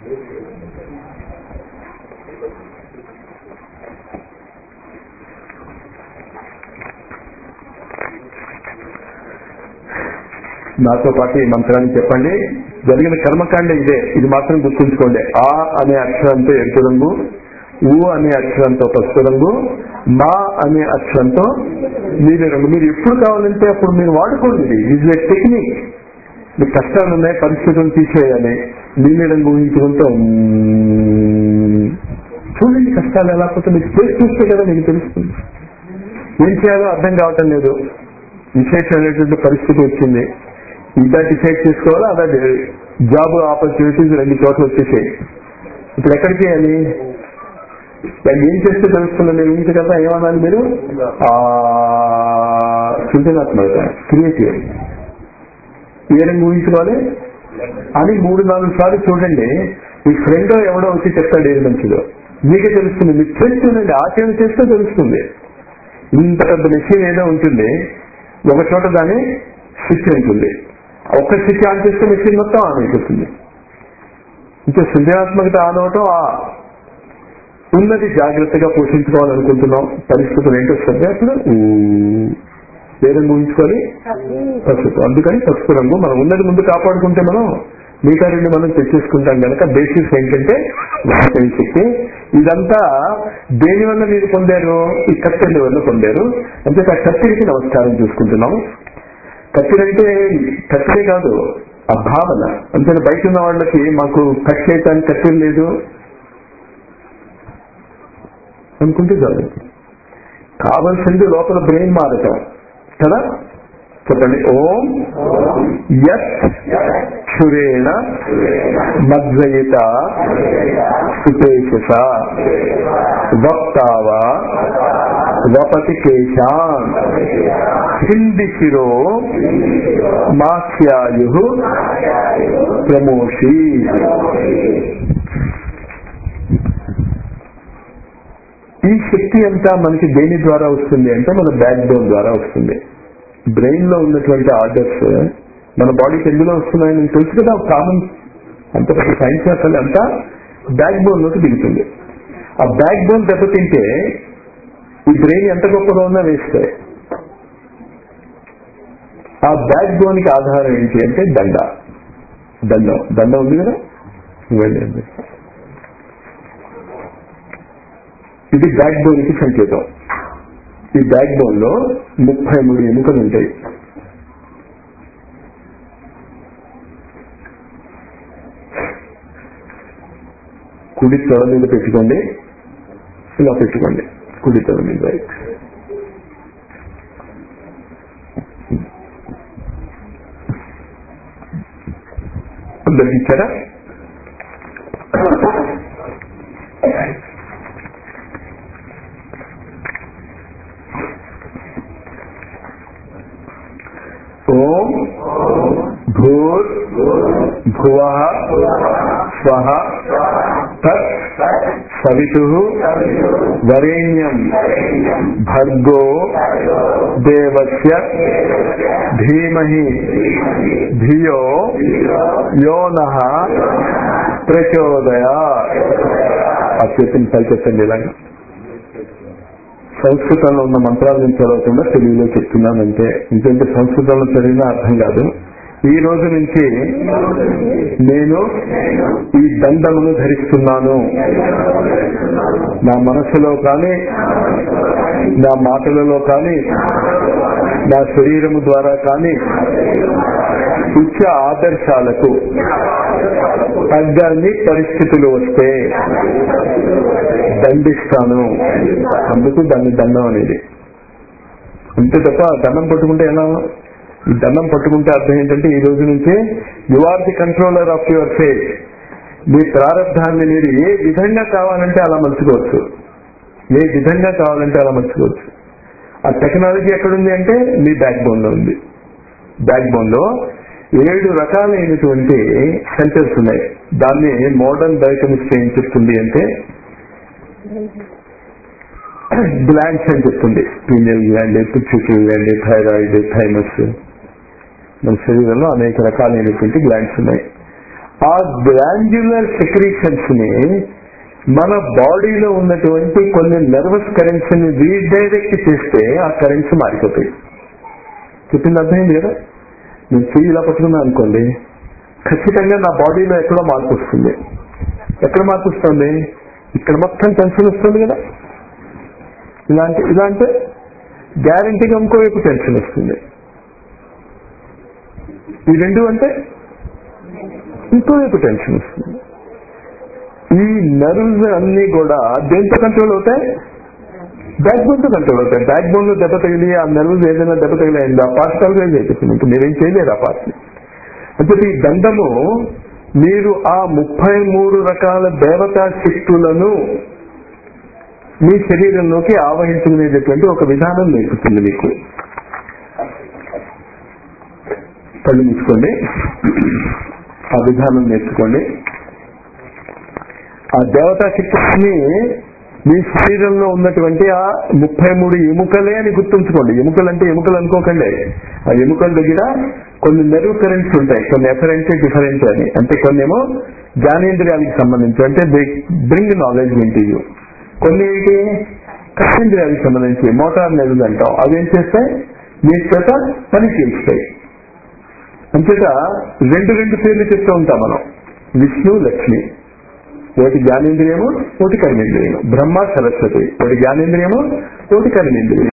నాతో పాటు ఈ మంత్రాన్ని చెప్పండి జరిగిన కర్మకాండ ఇదే ఇది మాత్రం గుర్తుంచుకోండి ఆ అనే అక్షరంతో ఎరుపు రంగు ఊ అనే అక్షరంతో పసుపు రంగు మా అనే అక్షరంతో నీలి రంగు మీరు ఎప్పుడు కావాలంటే అప్పుడు మీరు వాడుకోండి ఇది ఈజ్ ఏ టెక్నిక్ మీకు కష్టాలు ఉన్నాయి పరిస్థితులు తీసేయాలి నీలి రంగు ఊహించుకుంటూ ఉమ్, చూడండి కష్టాలు ఎలా పోతే మీకు చేసి చూస్తే కదా మీకు తెలుస్తుంది ఏం చేయాలో అర్థం కావటం లేదు విశేషమైనటువంటి పరిస్థితి వచ్చింది ఇదా డిసైడ్ చేసుకోవాలా అదా జాబ్ ఆపర్చునిటీస్ రెండు చోట్ల వచ్చేసాయి ఇప్పుడు ఎక్కడ చేయాలి దాన్ని ఏం చేస్తే తెలుస్తుంది మీరు ఊహించ కదా ఏమన్నాను మీరు ఆ సృజనాత్మకత క్రియేటివ్ ఏ రంగు ఊహించుకోవాలి అని మూడు నాలుగు సార్లు చూడండి మీ ఫ్రెండ్ ఎవడో వచ్చి చెప్తాడు ఏది మంచిదో మీకే తెలుస్తుంది మీరు చేసి చూడండి ఆచరణ చేస్తే తెలుస్తుంది ఇంత పెద్ద మెషిన్ ఏదో ఉంటుంది ఒక చోట దాని స్విచ్ ఉంటుంది ఒక్క స్విచ్ ఆన్ చేస్తే మెషిన్ మొత్తం ఆన్ అయిపోతుంది ఇంకా సృజనాత్మకత ఆన్ అవటం ఆ ఉన్నది జాగ్రత్తగా పోషించుకోవాలనుకుంటున్నాం పరిస్థితులు ఏంటో శ్రద్ధ అప్పుడు ఊ, ఏ రంగు ఊహించుకోవాలి పసుపు అందుకని పసుపు రంగు మనం ఉన్నది ముందు కాపాడుకుంటే మనం మిగతా రెండు మనం తెచ్చేసుకుంటాం కనుక బేసిక్స్ ఏంటంటే వాసన శక్తి ఇదంతా దేని వల్ల మీరు పొందారు ఈ కత్తెల వల్ల పొందారు అంటే ఆ కత్తిరికి నమస్కారం చూసుకుంటున్నాం కత్తిరంటే కత్తిరే కాదు ఆ భావన అంటే బయట ఉన్న వాళ్ళకి మాకు కట్ చేయటానికి కత్తిరి లేదు అనుకుంటే చాలు కావలసింది లోపల బ్రెయిన్ మారటం కదా చెప్పండి ఓం యత్ క్షురేణ మజ్జయిత సుపేశస వక్తావ వపతి కేశాన్ హింది శిరో మాస్యాయు ప్రమోషి ఈ శక్తి అంతా మనకి దేని ద్వారా వస్తుంది అంటే మన బ్యాక్ బోన్ ద్వారా వస్తుంది బ్రెయిన్ లో ఉన్నటువంటి ఆర్డర్స్ మన బాడీకి ఎందులో వస్తున్నాయని మీకు తెలుసు కదా కామన్ అంత పెద్ద సైన్స్ అసలు అంతా బ్యాక్ బోన్ లోకి దిగుతుంది ఆ బ్యాక్ బోన్ దెబ్బతింటే ఈ బ్రెయిన్ ఎంత గొప్పగా ఉన్నా వేస్తే ఆ బ్యాక్ బోన్ కి ఆధారం ఏంటి అంటే దండ దండం దండం ఉంది కదా ఇవ్వండి అండి. ఇది బ్యాక్ బోన్ కి సంకేతం ఈ బ్యాక్ బోన్ లో ముప్పై మూడు ఎముకలు ఉంటాయి కుడి తల మీద పెట్టుకోండి ఇలా పెట్టుకోండి కుడి తల మీద రైట్ అందరికి ఇచ్చారా ఓం భూర్ భువ స్వహ తత్ సవితు వరేణ్యం భర్గో దేవస్య ధీమహి ధియో యోన ప్రచోదయా ఆ చేతిని పైకెత్తండి ఇలాగా సంస్కృతంలో ఉన్న మంత్రాలు నేను చదవకుండా తెలుగులో చెప్తున్నానంటే ఎందుకంటే సంస్కృతంలో చదివినా అర్థం కాదు ఈ రోజు నుంచి నేను ఈ దండమును ధరిస్తున్నాను నా మనసులో కానీ నా మాటలలో కానీ నా శరీరము ద్వారా కానీ ఉచ్చ ఆదర్శాలకు తగ్గని పరిస్థితులు వస్తే దండిస్తాను అందుకు దాన్ని దండం అనేది అంతే తప్ప దండం పట్టుకుంటే ఎలా ఈ దండం పట్టుకుంటే అర్థం ఏంటంటే ఈ రోజు నుంచి you are the controller of your fate మీ ప్రారంధాన్ని మీరు ఏ విధంగా కావాలంటే అలా మలుచుకోవచ్చు ఏ విధంగా కావాలంటే అలా మలుచుకోవచ్చు ఆ టెక్నాలజీ ఎక్కడుంది అంటే మీ బ్యాక్ బోన్ లో ఉంది బ్యాక్ బోన్ లో ఏడు రకాలైనటువంటి సెంటర్స్ ఉన్నాయి దాన్ని మోడర్న్ బయోకెమిస్ట్రీ ఏం చెప్తుంది అంటే గ్లాండ్స్ అని చెప్తుంది pineal gland pituitary gland thyroid thymus మన శరీరంలో అనేక రకాలైనటువంటి గ్లాండ్స్ ఉన్నాయి ఆ గ్లాండ్యులర్ సెక్రీషన్స్ ని మన బాడీలో ఉన్నటువంటి కొన్ని నర్వస్ కరెంట్స్ ని రీడైరెక్ట్ చేస్తే ఆ కరెంట్స్ మారిపోతాయి చెప్పింది అర్థమైంది కదా నేను చెయ్యి ఇలా పట్టుకున్నా అనుకోండి ఖచ్చితంగా నా బాడీలో ఎక్కడో మార్పు వస్తుంది ఎక్కడ మార్పు వస్తుంది ఇక్కడ మొత్తం టెన్షన్ వస్తుంది కదా ఇలాంటి ఇలాంటి గ్యారంటీగా ఇంకోవైపు టెన్షన్ వస్తుంది ఈ రెండు అంటే ఇంకోవైపు టెన్షన్ వస్తుంది ఈ నర్వ్స్ అన్ని కూడా దేంతో కంట్రోల్ అవుతాయి బ్యాక్ బోన్ తో కంట్రోల్ అవుతాయి బ్యాక్ బోన్ లో దెబ్బ తగిలి ఆ నర్వ్స్ ఏదైనా దెబ్బ తగిలింది ఆ పార్ట్ కాల్గైజ్ అయిపోతుంది ఇంకా మీరేం చేయలేరు ఆ పార్ట్ అంటే ఈ దండము మీరు ఆ ముప్పై మూడు రకాల దేవతా శక్తులను మీ శరీరంలోకి ఆవహించుకునేటటువంటి ఒక విధానం నేర్పుతుంది మీకు కళ్ళు మూసుకోండి ఆ విధానం నేర్చుకోండి ఆ దేవతా శక్తిని మీ శరీరంలో ఉన్నటువంటి ఆ ముప్పై మూడు ఎముకలే అని గుర్తుంచుకోండి ఎముకలు అంటే ఎముకలు అనుకోకండి ఆ ఎముకల దగ్గర కొన్ని నెర్వ్ కరెంట్స్ ఉంటాయి కొన్ని ఎఫరెంట్ డిఫరెంట్ అని అంటే కొన్ని ఏమో జ్ఞానేంద్రియాలకు సంబంధించి అంటే they bring knowledge into you కొన్ని ఏంటి కర్మేంద్రియాలకు సంబంధించి మోటార్ నెర్వ్స్ అంటాం అవి ఏం చేస్తాయి మీ చేత పని చేస్తాయి అంచేత రెండు రెండు పేర్లు చెప్తూ ఉంటాం మనం విష్ణు లక్ష్మి ఒకటి జ్ఞానేంద్రియము ఒకటి కర్మేంద్రియము బ్రహ్మ సరస్వతి ఒకటి జ్ఞానేంద్రియము ఒకటి కర్మేంద్రియం